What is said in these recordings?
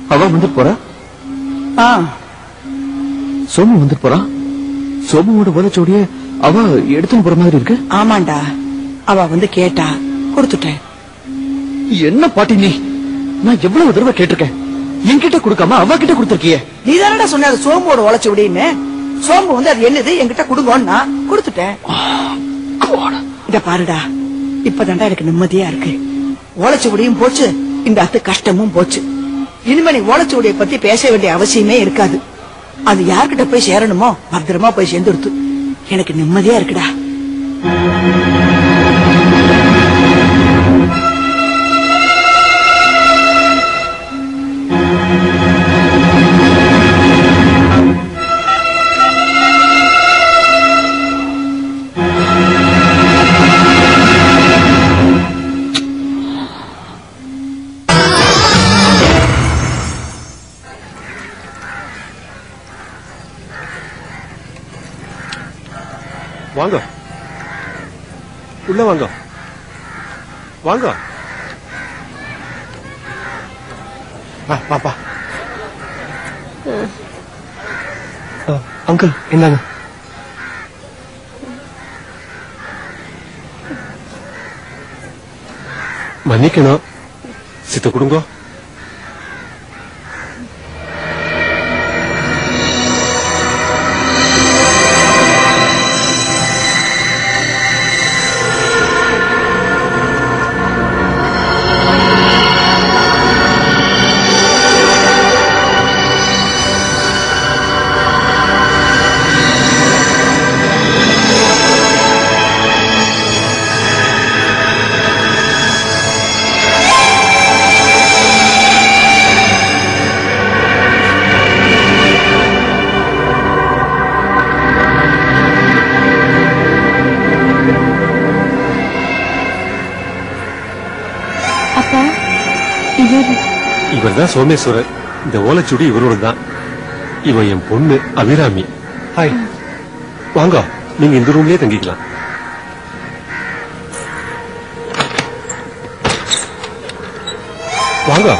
அவ வந்துட்டு போறா ஆ சோமு வந்துட்டு போறா சோமுவோட ஓலைச்சோடிய அவ எடுத்துன்னு போற மாதிரி இருக்கு ஆமாண்டா அவ வந்து கேட்டா கொடுத்துட்டேன் என்ன பாட்டி நீ நான் எவ்வளவு தடவை கேட்டிருக்கேன் என்கிட்ட கொடுக்காம அவ கிட்ட கொடுத்திருக்கியே நீ தானடா சொன்ன அது சோம்போட உழைச்சு விடின்னு சோம்பு வந்து அது என்னது என்கிட்ட கொடுங்கன்னு நான் கொடுத்துட்டேன் இத பாருடா இப்பதான்டா எனக்கு நிம்மதியா இருக்கு ஓலைச்சுவடியும் போச்சு இந்த அத்து கஷ்டமும் போச்சு இனிமே நீ ஓலைச்சுவடியை பத்தி பேச வேண்டிய அவசியமே இருக்காது அது யார்கிட்ட போய் சேரணுமோ பத்திரமா போய் சேர்ந்துடுத்து எனக்கு நிம்மதியா இருக்குடா வாங்க உள்ள வாங்க வாங்க பாப்பா அங்கிள் இந்தாங்க மன்னிக்கணும் சித்த கொடுங்க அப்பா இவர் இவர் தான் சோமேஸ்வரர் இந்த ஓலைச்சுடி இவரோட தான் இவன் என் பொண்ணு அபிராமி ஹாய் வாங்க நீங்க இந்த ரூம்லயே தங்கிக்கலாம் வாங்க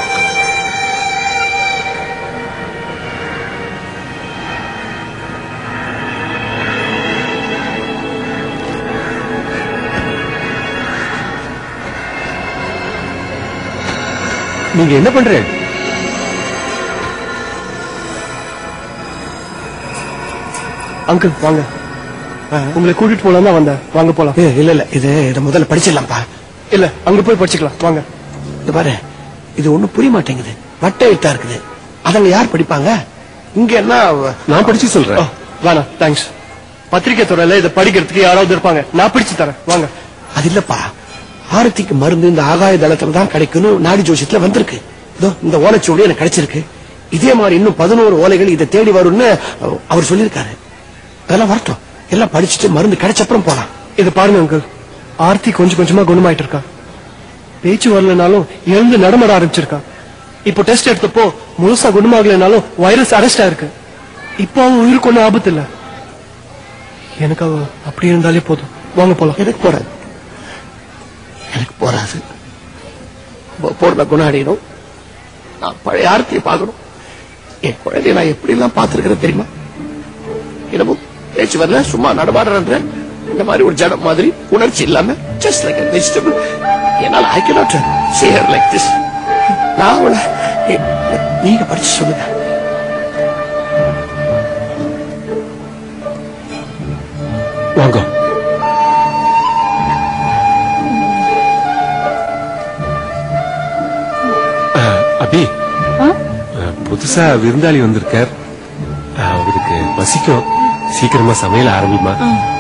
நீங்க என்ன பண்றேன் அங்கிள் வாங்க உங்களை கூட்டிட்டு போலாம் தான் வந்தேன் வாங்க போலாம் இல்ல இல்ல இது இத முதல்ல படிச்சிடலாம்ப்பா இல்ல அங்க போய் படிச்சுக்கலாம் வாங்க இது பாரு இது ஒண்ணும் புரிய மாட்டேங்குது வட்ட எழுத்தா இருக்குது அதங்க யார் படிப்பாங்க இங்க என்ன நான் படிச்சு ஓ, சொல்றேன் வேணாம் தேங்க்ஸ் பத்திரிக்கை துறையில இதை படிக்கிறதுக்கு யாராவது இருப்பாங்க நான் பிடிச்சு தரேன் வாங்க அது இல்லப்பா ஆரத்திக்கு மருந்து இந்த ஆகாய தளத்துல தான் கிடைக்கும்னு நாடி ஜோசியத்துல வந்திருக்கு இதோ இந்த ஓலைச்சுவடி எனக்கு கிடைச்சிருக்கு இதே மாதிரி இன்னும் பதினோரு ஓலைகள் இதை தேடி வரும்னு அஹ், அவர் சொல்லியிருக்காரு அதெல்லாம் வரட்டும் எல்லாம் படிச்சுட்டு மருந்து கிடைச்ச அப்புறம் போலாம் இது பாருங்க அங்கிள் ஆர்த்தி கொஞ்சம் கொஞ்சமா குணமாயிட்டு இருக்கா பேச்சு வரலனாலும் எழுந்து நடமாட ஆரம்பிச்சிருக்கா இப்போ டெஸ்ட் எடுத்தப்போ முழுசா குணமாகலைனாலும் வைரஸ் அரெஸ்ட் ஆயிருக்கு இப்போ அவன் உயிருக்கு ஒன்றும் ஆபத்து இல்ல எனக்கு அவ அப்படி இருந்தாலே போதும் வாங்க போலாம் எனக்கு போறாது எனக்கு போறாது போ- போறத குணாடிடும் நான் பழைய ஆர்த்தியை பார்க்கணும் என் குழந்தைய நான் எப்படி எல்லாம் பார்த்திருக்கிறேன் தெரியுமா என்னமோ பேச்சு வரல சும்மா நடமாடுறேன் இந்த மாதிரி ஒரு ஜடம் மாதிரி உணர்ச்சி இல்லாம ஜஸ்ட் லைக் வெஜிடபிள் என்னால I cannot see her like this நான் அவளை எ- நீங்க படிச்சு சொல்லுங்க வாங்க அஹ், அபி அஹ், புதுசா விருந்தாளி வந்திருக்கார் அஹ், அவருக்கு பசிக்கும் சீக்கிரமா சமையல் ஆரம்பிமா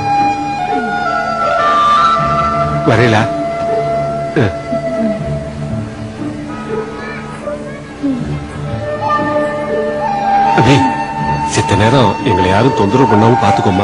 வரையலா அஹ். அபி சித்த நேரம் எங்களை யாரும் தொந்தரவு பண்ணாம பாத்துக்கோமா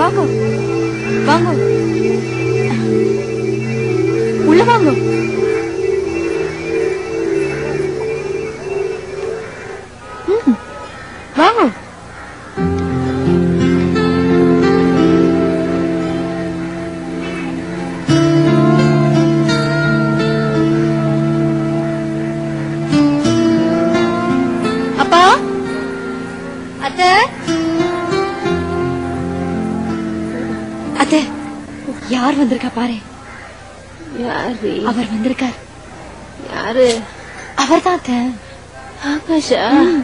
வாங்க வாங்க உள்ள வாங்க ம், வாங்க அப்பா அத்தை அத்தை யார் வந்திருக்கா பாரு யாரு அவர் வந்திருக்கார் யாரு அவர்தான் அத்தை ஆகாஷா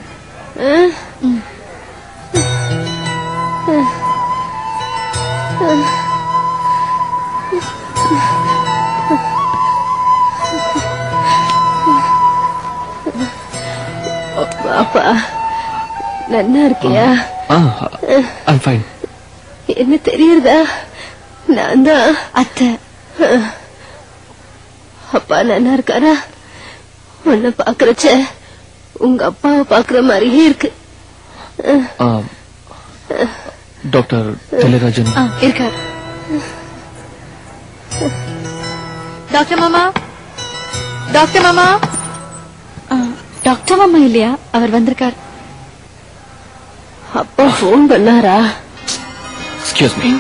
பாப்பா நன்னா இருக்கியா ஆ ஐம் ஃபைன் என்ன தெரியுறதா நான் தான் அத்தை அப்பா நன்னா இருக்காரா உன்னை பாக்குறச்ச உங்க அப்பாவை பாக்குற மாதிரியே இருக்கு டாக்டர் திலராஜன் ஆ, இருக்கார் டாக்டர் மாமா டாக்டர் மாமா ஆ, டாக்டர் மாமா இல்லையா அவர் வந்திருக்கார் அப்பா போன் பண்ணாரா எக்ஸ்கியூஸ் மீ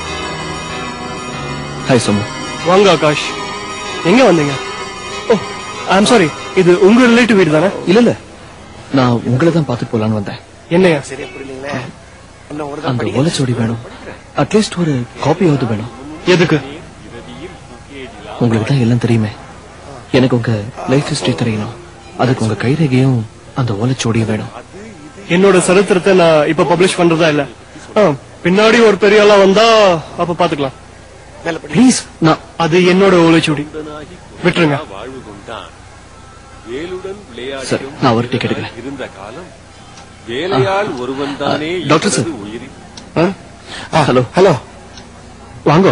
ஹாய் சோமு வாங்க ஆகாஷ் எங்க வந்தீங்க ஓ ஐம் சாரி இது உங்க ரிலேட்டிவ் வீடு தானே இல்ல இல்ல நான் உங்களை தான் பார்த்து போலான்னு வந்தேன் என்னையா அந்த ஓலைச்சுவடி வேணும் அட்லீஸ்ட் ஒரு காப்பியாவது வேணும் எதுக்கு உங்களுக்கு தான் எல்லாம் தெரியுமே எனக்கு உங்க லைஃப் ஹிஸ்டரி தெரியணும் அதுக்கு உங்க கைரேகையும் அந்த ஓலைச்சுவடியும் வேணும் என்னோட சரித்திரத்தை நான் இப்ப பப்ளிஷ் பண்றதா இல்ல ஆ, பின்னாடி ஒரு பெரிய ஆளா வந்தா அப்ப பாத்துக்கலாம் ப்ளீஸ் நான் அது என்னோட ஓலைச்சுவடி விட்டுருங்க வாழ்வு கொண்டான் வேலுடன் சார் விளையாடியும் நான் ஒரு டிக்கெட் எடுக்கிறேன் இருந்த காலம் வேலையால் ஒருவன் தானே ஆ, டாக்டர் சார். உயிரி ஹலோ ஹலோ வாங்க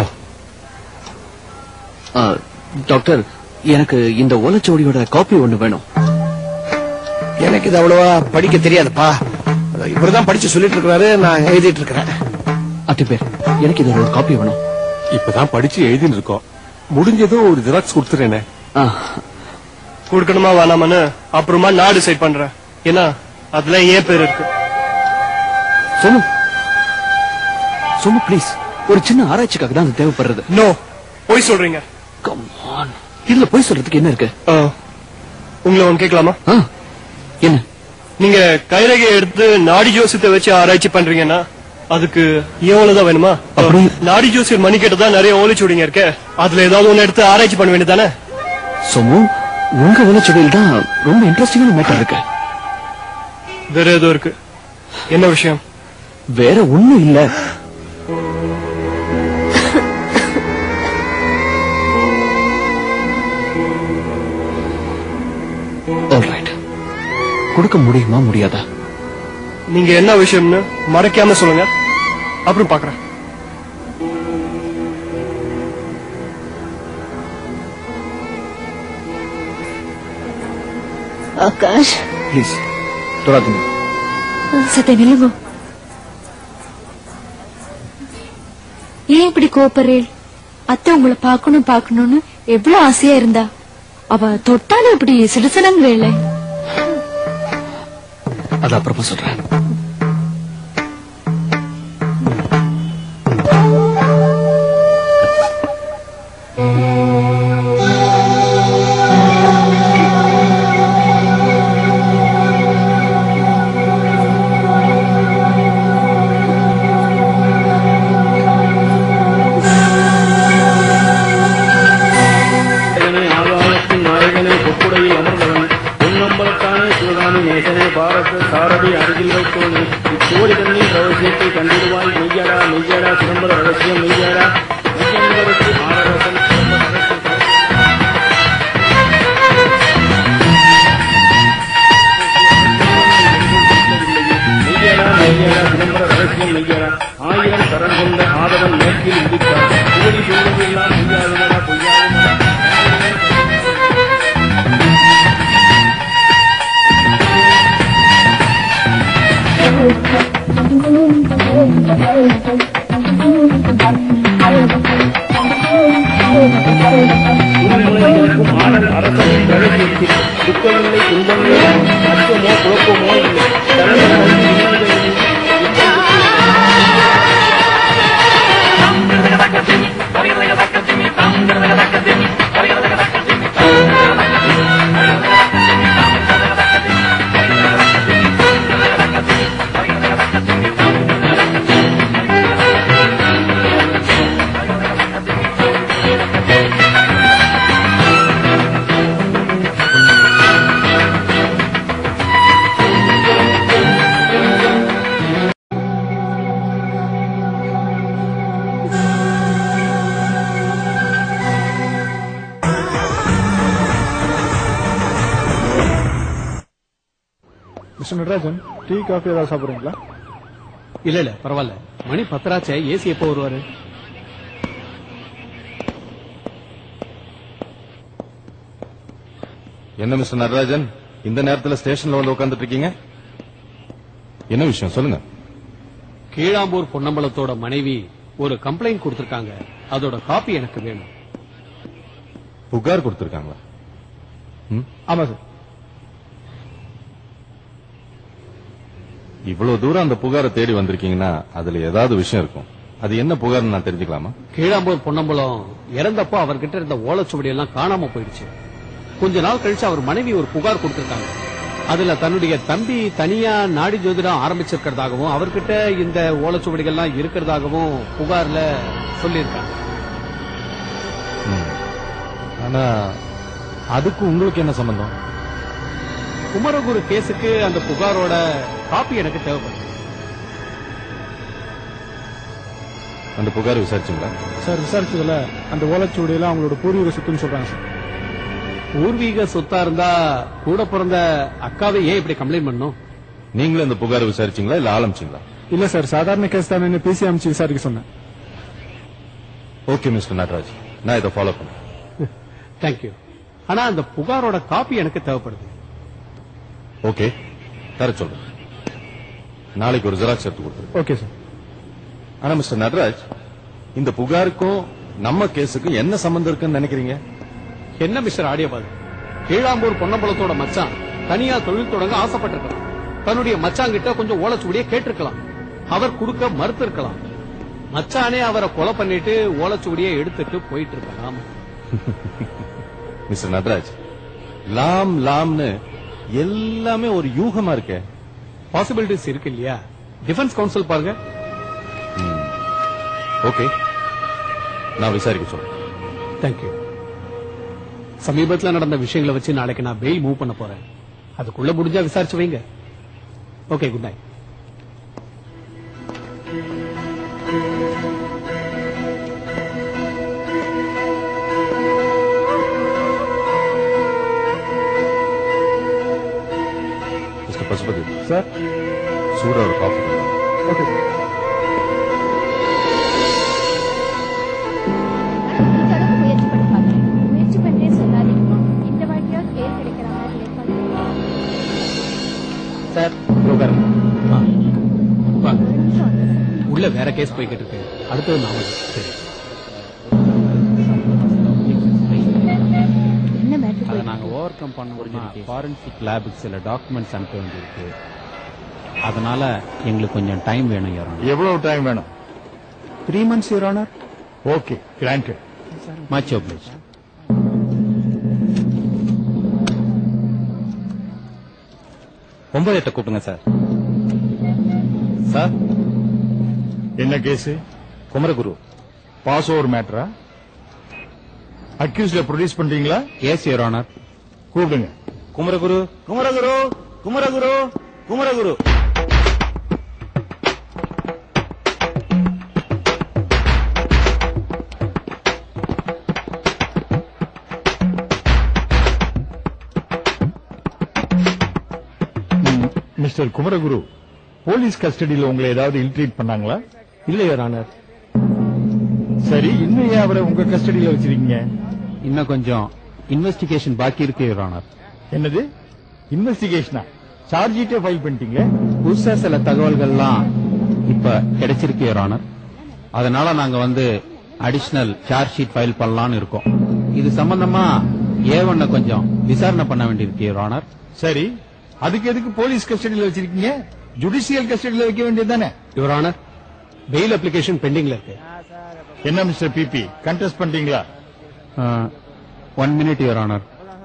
டாக்டர் எனக்கு இந்த ஓலைச்சுவடியோட காப்பி ஒண்ணு வேணும் எனக்கு இது அவ்வளவா படிக்க தெரியாதுப்பா இவர்தான் படிச்சு சொல்லிட்டு இருக்கிறாரு நான் எழுதிட்டு இருக்கிறேன் அட்டு பேர் எனக்கு இது ஒரு காப்பி வேணும் இப்பதான் படிச்சு எழுதின்னு இருக்கோம் முடிஞ்சதும் ஒரு ஜெராக்ஸ் கொடுத்துறேனே ஆ, கொடுக்கணுமா வேணாமான்னு அப்புறமா நான் டிசைட் பண்றேன் ஏன்னா அதுல ஏன் பேர் இருக்கு சோமு சோமு ப்ளீஸ் ஒரு சின்ன ஆராய்ச்சிக்காக தான் அது தேவைப்படுறது நோ போய் சொல்றீங்க Come on. இதுல போய் சொல்றதுக்கு என்ன இருக்கு ஆ, உங்களை ஒன்று கேட்கலாமா ஆ, என்ன நீங்க கைரேகையை எடுத்து நாடி ஜோசியத்தை வச்சு ஆராய்ச்சி பண்றீங்கன்னா அதுக்கு எவ்வளவுதான் வேணுமா அப்படி- நாடி ஜோசியர் மணி தான் நிறைய ஓலைச்சுவடிங்க இருக்கு அதுல ஏதாவது ஒண்ணு எடுத்து ஆராய்ச்சி பண்ண வேண்டியதானே சோமு உங்க ஓலைச்சுவடியில் தான் ரொம்ப இன்ட்ரெஸ்டிங்கான மேட்டர் இருக்கு வேற ஏதோ இருக்கு என்ன விஷயம் வேற ஒண்ணும் இல்ல Alright. கொடுக்க முடியுமா முடியாதா நீங்க என்ன விஷயம்னு மறைக்காம சொல்லுங்க அப்புறம் பாக்குறேன் ஆகாஷ் ப்ளீஸ் தொடாதீங்க சத்தே நில்லுங்க ஏன் இப்படி கோபப்படுறேன் அத்தை உங்களை பார்க்கணும் பார்க்கணும்னு எவ்வளவு ஆசையா இருந்தா அவ தொட்டாலும் இப்படி சிடுசனங்களே அது அப்புறமா சொல்றேன் நாயகனே ஆகாயத்தின் நாயகனே கொப்புடையில் அமர்ந்தவன் பொன்னம்பலத்தானே சிவகாமி நேசனே பாரத சாரதி அருகில் வைத்தோனே இச்சோடி தண்ணீர் ரகசியத்தை கண்டிடுவாய் மெய்யடா மெய்யடா சிதம்பர ரகசியம் மெய்யடா மெய்யன்பருக்கு ஆரரசன் சிதம்பர ரகசியம் மெய்யடா மெய்யடா சிதம்பர ரகசியம் மெய்யடா ஆயிரம் கரண் கொண்ட ஆதவன் மேற்கில் உதித்தார் புகழி சொல்வதெல்லாம் பொய்யாகுமடா பொய்யாகுமடா Thank you. உரிமுறை இருக்கும் ஆடல் அரசனின் ரகசியத்தில் துக்கமில்லை துன்பமில்லை அச்சமோ குழப்பமோ இல்லை தனது கல்வி உணர்வுகளில் மிஸ்டர் நடராஜன் டீ காஃபி ஏதாவது சாப்பிடுறீங்களா இல்ல இல்ல பரவாயில்ல மணி பத்தராச்சே ஏசி எப்போ வருவாரு என்ன மிஸ்டர் நடராஜன் இந்த நேரத்துல ஸ்டேஷன்ல வந்து உட்கார்ந்துட்டு இருக்கீங்க என்ன விஷயம் சொல்லுங்க கீழாம்பூர் பொன்னம்பலத்தோட மனைவி ஒரு கம்ப்ளைண்ட் கொடுத்திருக்காங்க அதோட காப்பி எனக்கு வேணும் புகார் கொடுத்திருக்காங்களா ஆமா சார் இவ்வளவு தூரம் அந்த புகாரை தேடி வந்திருக்கீங்கன்னா அதுல ஏதாவது விஷயம் இருக்கும் அது என்ன புகார்னு நான் தெரிஞ்சுக்கலாமா கீழாம்பூர் பொன்னம்பலம் இறந்தப்போ அவர்கிட்ட இருந்த ஓலைச்சுவடி எல்லாம் காணாம போயிடுச்சு கொஞ்ச நாள் கழிச்சு அவர் மனைவி ஒரு புகார் கொடுத்திருக்காங்க அதுல தன்னுடைய தம்பி தனியா நாடி ஜோதிடம் ஆரம்பிச்சிருக்கிறதாகவும் அவர்கிட்ட இந்த ஓலைச்சுவடிகள்லாம் இருக்கிறதாகவும் புகார்ல சொல்லியிருக்காங்க ம். ஆனா அதுக்கு உங்களுக்கு என்ன சம்பந்தம் குமரகுரு கேஸுக்கு அந்த புகாரோட காப்பி எனக்கு தேவைப்படுது அந்த புகார் விசாரிச்சீங்களா சார் விசாரிச்சதுல அந்த ஓலைச்சுவடியெல்லாம் அவங்களோட பூர்வீக சொத்துன்னு சொல்றாங்க சார் பூர்வீக சொத்தா இருந்தா கூட பிறந்த அக்காவை ஏன் இப்படி கம்ப்ளைண்ட் பண்ணும் நீங்களும் அந்த புகார் விசாரிச்சீங்களா இல்ல ஆரம்பிச்சீங்களா இல்ல சார் சாதாரண கேஸ் தானே பிசி அமைச்சு விசாரிக்க சொன்னேன் ஓகே மிஸ்டர் நடராஜ் நான் இதை ஃபாலோ பண்ணேன் தேங்க்யூ ஆனா அந்த புகாரோட காப்பி எனக்கு தேவைப்படுது ஓகே தர சொல்றேன் நாளைக்கு ஒரு ஜெராக்ஸ் எடுத்து கொடுத்துருங்க ஓகே சார் ஆனா மிஸ்டர் நடராஜ் இந்த புகாருக்கும் நம்ம கேஸுக்கும் என்ன சம்பந்தம் இருக்குன்னு நினைக்கிறீங்க என்ன மிஸ்டர் ஆடியபாது கீழாம்பூர் பொன்னம்பலத்தோட மச்சான் தனியா தொழில் தொடங்க ஆசைப்பட்டிருக்கலாம் தன்னுடைய மச்சாங்கிட்ட கொஞ்சம் ஓலைச்சுவடியை கேட்டிருக்கலாம் அவர் கொடுக்க மறுத்து இருக்கலாம் மச்சானே அவரை கொலை பண்ணிட்டு ஓலைச்சுவடியை எடுத்துட்டு போயிட்டு இருக்கலாம் மிஸ்டர் நடராஜ் லாம் லாம்னு எல்லாமே ஒரு யூகமா இருக்கே பாசிபிலிட்டிஸ் இருக்கு இல்லையா டிஃபென்ஸ் கவுன்சில் பாருங்க ஓகே நான் விசாரிக்க சொல்றேன் தேங்க்யூ சமீபத்துல நடந்த விஷயங்களை வச்சு நாளைக்கு நான் பெயில் மூவ் பண்ண போறேன் அதுக்குள்ள முடிஞ்சா விசாரிச்சு வைங்க okay good night mister Pasupathi sir சூடா ஒரு காஃபி ஓகே சார் தடவை முயற்சி பண்ணி பார்க்கிறேன் முயற்சி பண்ணே சொல்லாதீங்கம்மா இந்த வாட்டியாவது பேர் கிடைக்கிற மாதிரி ஏற்பாடு சார் உள்ள வேற கேஸ் போய்கிட்டு இருக்கு அடுத்தது நான் வரேன். சரி என்ன மேட்ரு அதை நாங்க ஓவர் கம் பண்ணணும்னா ஃபாரன்சிக் லேபுக்கு சில டாக்குமெண்ட்ஸ் அனுப்ப வேண்டியிருக்கு அதனால எங்களுக்கு கொஞ்சம் டைம் வேணும் யாரும் எவ்வளவு டைம் வேணும் three months your honour okay granted much obliged ஒன்பது எட்ட கூப்பிடுங்க சார் சார் என்ன கேஸ் குமரகுரு பாஸ் ஓவர் மேட்டரா அக்யூஸ்ல ப்ரொடியூஸ் பண்றீங்களா எஸ் யுவர் ஆனர் கூப்பிடுங்க குமரகுரு குமரகுரு குமரகுரு குமரகுரு மிஸ்டர் குமரகுரு போலீஸ் கஸ்டடியில உங்களை ஏதாவது இல்ட்ரீட் பண்ணாங்களா இல்ல யுவர் ஆனர் சரி இன்னும் ஏன் அவரை உங்க கஸ்டடியில வச்சிருக்கீங்க இன்னும் கொஞ்சம் இன்வெஸ்டிகேஷன் பாக்கி இருக்கு யுவர் ஆனர் என்னது இன்வெஸ்டிகேஷனா சார்ஜ் ஷீட்டே ஃபைல் பண்ணிட்டீங்க புதுசா சில தகவல்கள்லாம் இப்ப கிடைச்சிருக்கு யுவர் ஆனர் அதனால நாங்க வந்து அடிஷனல் சார்ஜ் ஷீட் ஃபைல் பண்ணலாம்னு இருக்கோம் இது சம்பந்தமா ஏவண்ண கொஞ்சம் விசாரணை பண்ண வேண்டியிருக்கு யுவர் ஆனர் சரி அதுக்கு எதுக்கு போலீஸ் கஸ்டடியில வச்சிருக்கீங்க ஜுடிஷியல் கஸ்டடியில வைக்க வேண்டியது தானே யுவர் ஆனர் பெயில் அப்ளிகேஷன் பெண்டிங்ல இருக்கு என்ன மிஸ்டர் பிபி கண்டெஸ்ட் பண்றீங்களா one minute your honour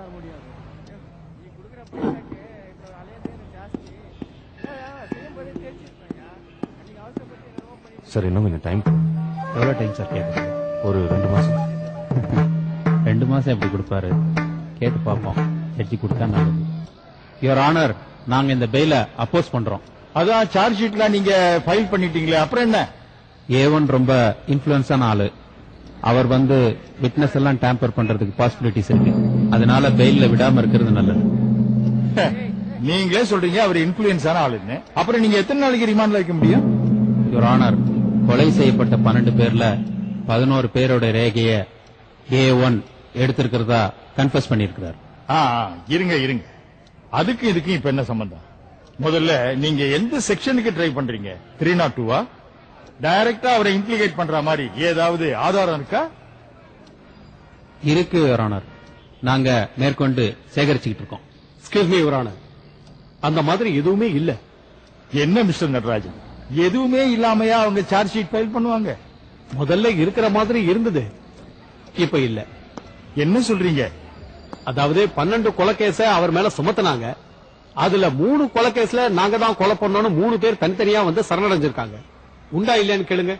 sir இன்னும் கொஞ்சம் டைம் எவ்வளவு டைம் சார் கேட்குது ஒரு ரெண்டு மாசம் ரெண்டு மாசம் எப்படி கொடுப்பாரு கேட்டு பார்ப்போம் ஜட்ஜி கொடுத்தா நல்லது யுவர் ஆனர் நாங்க இந்த பெயில அப்போஸ் பண்றோம் அதான் சார்ஜ் ஷீட்லாம் நீங்க ஃபைல் பண்ணிட்டீங்களே அப்புறம் என்ன ஏவன் ரொம்ப இன்ஃபுளுன்ஸான ஆளு அவர் வந்து விட்னஸ் எல்லாம் டேம்பர் பண்றதுக்கு பாசிபிலிட்டிஸ் இருக்கு அதனால பெயில்ல விடாம இருக்கிறது நல்லது நீங்களே சொல்றீங்க அவர் இன்ஃபுளுன்ஸான ஆளுன்னு அப்புறம் நீங்க எத்தனை நாளைக்கு ரிமாண்ட்ல வைக்க முடியும் யுவர் ஆனர் கொலை செய்யப்பட்ட பன்னெண்டு பேர்ல பதினோரு பேரோட ரேகைய ஏ ஒன் எடுத்திருக்கிறதா கன்ஃபஸ் பண்ணியிருக்கிறார் ஆ ஆ, இருங்க இருங்க அதுக்கு இதுக்கும் இப்ப என்ன சம்பந்தம் முதல்ல நீங்க எந்த செக்ஷனுக்கு ட்ரை பண்றீங்க த்ரீ நாட் டூவா டைரக்டா அவரை இம்ப்ளிகேட் பண்ற மாதிரி ஏதாவது ஆதாரம் இருக்கா இருக்கு யுவர் ஆனர் நாங்க மேற்கொண்டு சேகரிச்சுக்கிட்டு இருக்கோம் எக்ஸ்கியூஸ் மீ யுவர் ஆனர் அந்த மாதிரி எதுவுமே இல்ல என்ன மிஸ்டர் நடராஜன் எதுவுமே இல்லாமையா அவங்க சார்ஜ் ஷீட் ஃபைல் பண்ணுவாங்க முதல்ல இருக்கிற மாதிரி இருந்தது இப்ப இல்ல என்ன சொல்றீங்க அதாவது பன்னெண்டு கொலை கேஸ அவர் மேல சுமத்துனாங்க அதுல மூணு கொலை கேஸ்ல நாங்க தான் கொலை பண்ணோம்னு மூணு பேர் தனித்தனியா வந்து சரணடைஞ்சிருக்காங்க உண்டா இல்லையான்னு கேளுங்க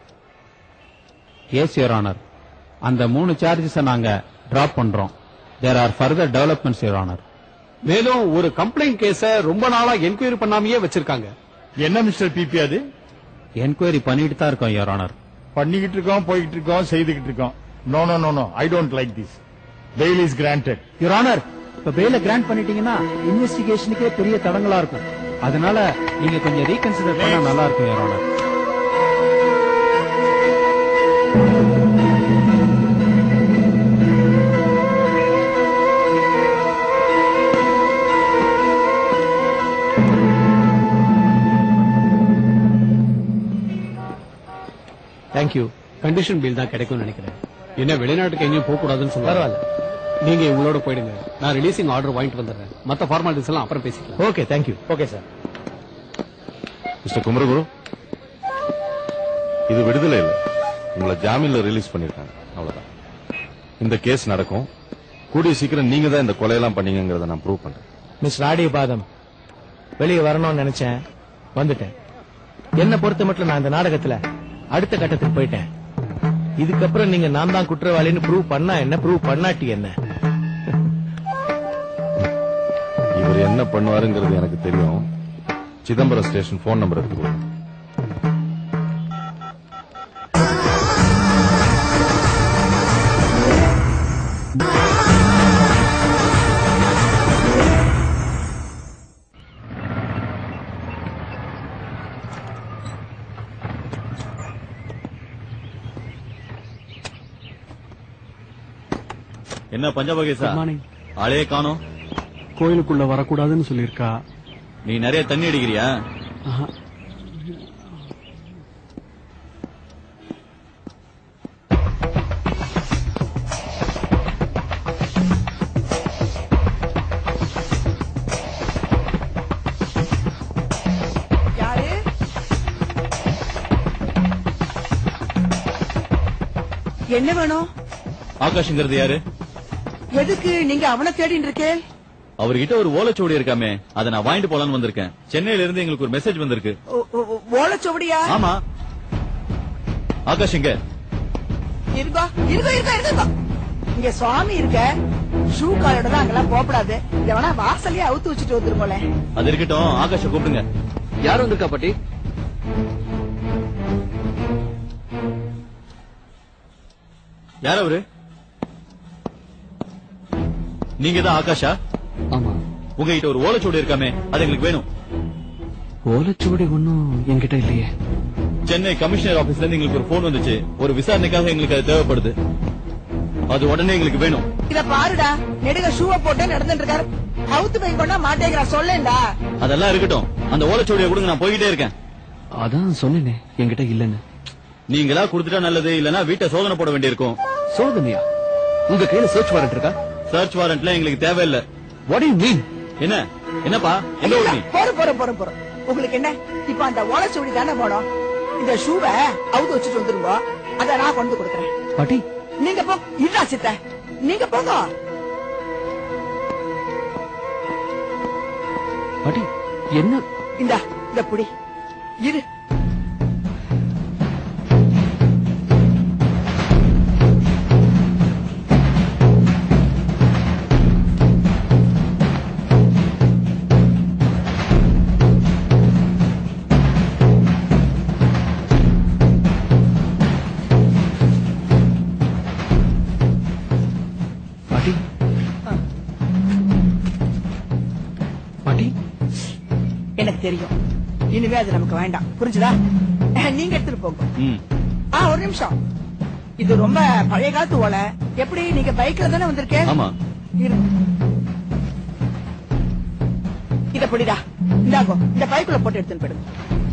எஸ் யுவர் ஆனர் அந்த மூணு சார்ஜஸ் நாங்க டிராப் பண்றோம் there are further developments your honour மேலும் ஒரு கம்ப்ளைண்ட் கேஸ ரொம்ப நாளா என்கொயரி பண்ணாமயே வச்சிருக்காங்க என்ன மிஸ்டர் பிபி அது என்கொயரி பண்ணிட்டு தான் இருக்கோம் யுவர் ஆனர் பண்ணிக்கிட்டு இருக்கோம் போய்கிட்டு இருக்கோம் செய்துகிட்டு இருக்கோம் no no no no I don't like this bail is granted your honour இப்ப பெயில கிராண்ட் பண்ணிட்டீங்கன்னா இன்வெஸ்டிகேஷனுக்கே பெரிய தடங்களா இருக்கும் அதனால நீங்க கொஞ்சம் ரீகன்சிடர் பண்ணா நல்லா இருக்கும் your honour thank you condition bail தான் கிடைக்கும்னு நினைக்கிறேன் என்ன வெளிநாட்டுக்கு எங்கேயும் போக கூடாதுன்னு சொல்லுவாங்க பரவாயில்ல நீங்க இவங்களோட போயிடுங்க நான் ரிலீசிங் ஆர்டர் வாங்கிட்டு வந்துடுறேன் மத்த ஃபார்மாலிட்டிஸ் எல்லாம் அப்புறம் பேசிக்கலாம் okay thank you okay sir mister Kumaraguru இது விடுதலை இல்லை உங்களை ஜாமீன்ல ரிலீஸ் பண்ணிருக்காங்க அவ்வளவுதான் இந்த கேஸ் நடக்கும் கூடிய சீக்கிரம் நீங்க தான் இந்த கொலையெல்லாம் பண்ணீங்கங்கறத நான் ப்ரூவ் பண்றேன் மிஸ் ராடி பாதம் வெளியே வரணும்னு நினைச்சேன் வந்துட்டேன் என்ன பொறுத்த மட்டும் நான் இந்த நாடகத்துல அடுத்த கட்டத்துக்கு போயிட்டேன் இதுக்கப்புறம் நீங்க நான் தான் குற்றவாளின்னு ப்ரூவ் பண்ணா என்ன ப்ரூவ் பண்ணாட்டி என்ன இவர் என்ன பண்ணுவாருங்கிறது எனக்கு தெரியும் சிதம்பரம் ஸ்டேஷன் போன் நம்பர் எடுத்து கொடுங்க என்ன பஞ்சபகேசா Good morning. ஆளே காணோம் கோயிலுக்குள்ள வரக்கூடாதுன்னு சொல்லியிருக்கா நீ நிறைய தண்ணி அடிக்கிறியா ஆஹா. யாரு என்ன வேணும் ஆகாஷ்ங்கிறது யாரு எதுக்கு நீங்க அவனை தேடிட்டு இருக்கே அவர்கிட்ட ஒரு ஓலைச்சுவடி இருக்காமே அதை நான் வாங்கிட்டு போலான்னு வந்திருக்கேன் சென்னையில இருந்து எங்களுக்கு ஒரு மெசேஜ் வந்திருக்கு ஓலச்சுவடியா ஆமா ஆகாஷ் எங்க இருக்கோ இருக்கோ இருக்கோ இருக்கோ இங்க சுவாமி இருக்க ஷூ காலோட தான் அங்கெல்லாம் போகக்கூடாது எவனா வாசலையே அவுத்து வச்சுட்டு வந்துருமோல அது இருக்கட்டும் ஆகாஷ கூப்பிடுங்க யார் வந்திருக்கா பாட்டி யார் அவரு நீங்க தான் ஆகாஷா ஆமா உங்ககிட்ட ஒரு ஓலைச்சுவடி இருக்காமே அது எங்களுக்கு வேணும் ஓலைச்சுவடி ஒன்னும் என்கிட்ட இல்லையே சென்னை கமிஷனர் ஆபீஸ்ல இருந்து எங்களுக்கு ஒரு போன் வந்துச்சு ஒரு விசாரணைக்காக எங்களுக்கு அது தேவைப்படுது அது உடனே எங்களுக்கு வேணும் இத பாருடா நெடுக ஷூவை போட்டு நடந்துட்டு இருக்காரு அவுத்து போய் கொண்டா மாட்டேங்கிறா சொல்லேன்டா அதெல்லாம் இருக்கட்டும் அந்த ஓலைச்சுவடியை கொடுங்க நான் போய்கிட்டே இருக்கேன் அதான் சொன்னேனே என்கிட்ட இல்லன்னு நீங்களா கொடுத்துட்டா நல்லது இல்லனா வீட்டை சோதனை போட வேண்டியிருக்கும் சோதனையா உங்க கையில சர்ச் வாரண்ட் இருக்கா சர்ச் வாரண்ட்ல எங்களுக்கு தேவையில்லை வாட் யூ மீன் என்ன என்னப்பா எங்க ஓடுனி போறோம் போறோம் போறோம் போறோம் உங்களுக்கு என்ன இப்ப அந்த ஓலைச்சுவடி தானே போனோம் இந்த ஷூவை அவுத்து வச்சுட்டு வந்துருங்க அத நான் கொண்டு கொடுக்குறேன் பாட்டி நீங்க போ இல்லா சித்த நீங்க போங்க பாட்டி என்ன இந்த இந்த புடி இரு பாட்டி பாட்டி எனக்கு தெரியும் இனிமே அது நமக்கு வேண்டாம் புரிஞ்சுதா அஹ், நீங்க எடுத்துட்டு போங்க ம் ஆ ஒரு நிமிஷம் இது ரொம்ப பழைய காலத்து ஓலை எப்படி நீங்க பைக்ல தானே வந்திருக்கேன் ஆமா இரு இத புடிடா இந்தாங்கோ இந்த பைக்குள்ள போட்டு எடுத்துன்னு போயிடுங்க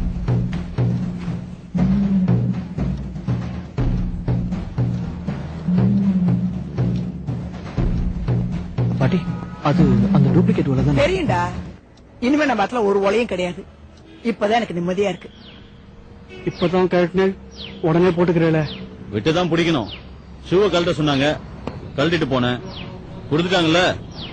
பாட்டி அது அந்த டூப்ளிகேட் உள்ள தானே தெரியும்டா இனிமே நம்ம இடத்துல ஒரு ஒலையும் கிடையாது இப்பதான் எனக்கு நிம்மதியா இருக்கு இப்பதான் கழட்டினேன் உடனே போட்டுக்கிறேல விட்டு தான் பிடிக்கணும் ஷூவை கழட்ட சொன்னாங்க கழட்டிட்டு போனேன் கொடுத்துட்டாங்கல்ல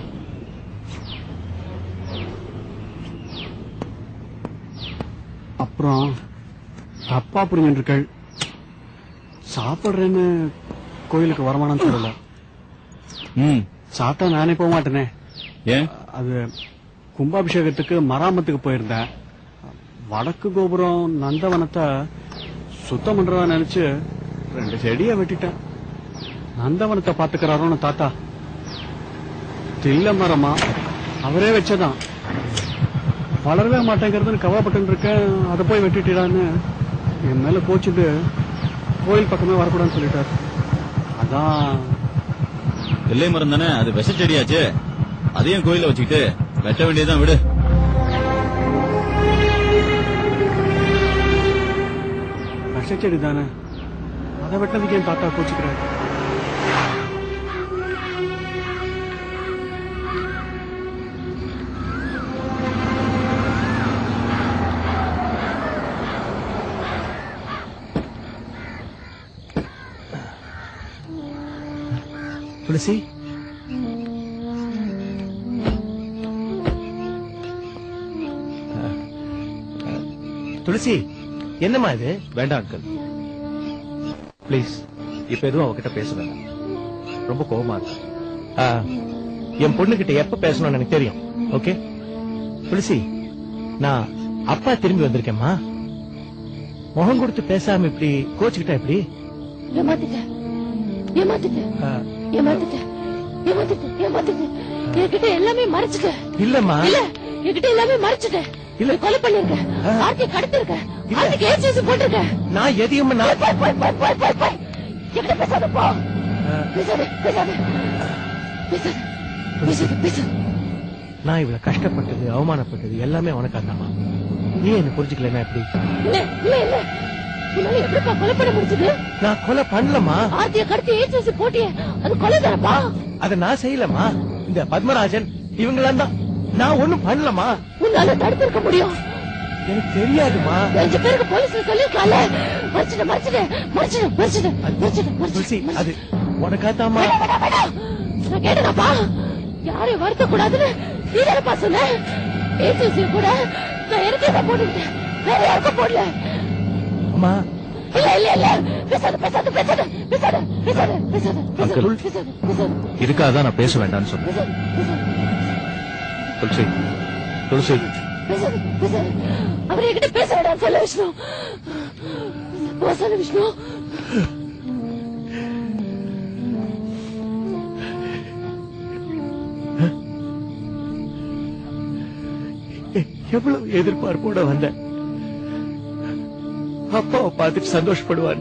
அப்புறம் தப்பா புரிஞ்சுருக்கள் சாப்பிடுறேன்னு கோயிலுக்கு வரமானு சொல்லல ம் சாப்பிட்டா நானே போக மாட்டேனே ஏன் அது கும்பாபிஷேகத்துக்கு மராமத்துக்கு போயிருந்தேன் வடக்கு கோபுரம் நந்தவனத்தை சுத்தம் பண்றதா நினைச்சு ரெண்டு செடியை வெட்டிட்டேன் நந்தவனத்தை பாத்துக்கிறாரோன்னு தாத்தா தில்ல மரமா அவரே வச்சதான் வளரவே மாட்டேங்கிறதுன்னு கவலைப்பட்டு இருக்கேன் அதை போய் வெட்டிட்டான்னு என் மேல கோச்சிட்டு கோயில் பக்கமே வரக்கூடாதுன்னு சொல்லிட்டாரு அதான் வெள்ளை மரம் தானே அது விஷ செடியாச்சு அதையும் கோயில வச்சுக்கிட்டு வெட்ட வேண்டியதுதான் விடு விஷச்செடி தானே அதை வெட்டதுக்கு என் தாத்தா கோச்சுக்கிறாரு துளசி துளசி என்னம்மா இது வேண்டாம் அங்கிள் ப்ளீஸ் இப்ப எதுவும் அவகிட்ட பேச வேண்டாம் ரொம்ப கோவமா இருக்கு ஆ, என் பொண்ணுகிட்ட எப்ப பேசணும்னு எனக்கு தெரியும் ஓகே துளசி நான் அப்பா திரும்பி வந்திருக்கேம்மா முகம் கொடுத்து பேசாம இப்படி கோச்சுக்கிட்டா எப்படி ஏமாத்திட்டேன் ஏமாத்திட்டேன் ஆ, ஏமாத்திட்டேன் ஏமாத்திட்டேன் ஏமாத்திட்டேன் என்கிட்ட எல்லாமே மறைச்சிட்டேன் இல்லம்மா இல்ல என்கிட்ட எல்லாமே மறைச்சிட்டேன் இல்ல கொலை பண்ணிருக்கேன் ஆர்த்தி கடத்திருக்கேன் ஆர்த்திக்கு ஏசிசி போட்டிருக்கேன் நான் எதையும் நான் போய் போய் போய் போய் போய் போய் என்கிட்ட பேசாத போ பேசாத பேசாத பேசாத பேசாத பேசாத நான் இவ்வளவு கஷ்டப்பட்டது அவமானப்பட்டது எல்லாமே உனக்கு அந்தாமா நீ என்ன புரிஞ்சுக்கலன்னா எப்படி இல்ல இல்ல இல்ல உன்னால எப்படிப்பா கொலை பண்ண முடிஞ்சது நான் கொலை பண்ணலமா ஆர்த்திய கடத்தி ஏசிசி போட்டியே அது கொலை தானப்பா அத நான் செய்யலமா இந்த பத்மராஜன் இவங்களாம் தான் நான் ஒண்ணும் பண்ணலமா உன்னால தடுத்திருக்க முடியும் எனக்கு தெரியாதுமா அஞ்சு பேருக்கு போலீஸ்ல சொல்லிருக்கால மறைச்சிட்டு மறைச்சிட்டு மறைச்சிட்டு மறைச்சிட்டு மறைச்சிட்டு துளசி அது உனக்காத்தாமா நான் கேட்டேனாப்பா யாரையும் வருத்த கூடாதுன்னு நீ தானப்பா சொன்ன ஏசிசி கூட நான் எனக்கே தான் போட்டுக்கிட்டேன் வேற யாருக்கும் போடல அம்மா இல்ல இல்ல இல்ல பேசாத பேசாத பேசாத பேசாத பேசாத பேசாத பேசாத Uncle. பேசாத பேசாத இதுக்காக தான் நான் பேச வேண்டாம்னு சொன்னேன் பேசாத பேசாத துளசி துளசி பேசாத பேசாத அவர் என்கிட்ட பேச வேண்டாம் சொல்ல விஷ்ணு போ சொல்ல விஷ்ணு எ- எவ்வளவு எதிர்பார்ப்போட வந்த அப்பாவை பார்த்துட்டு சந்தோஷப்படுவான்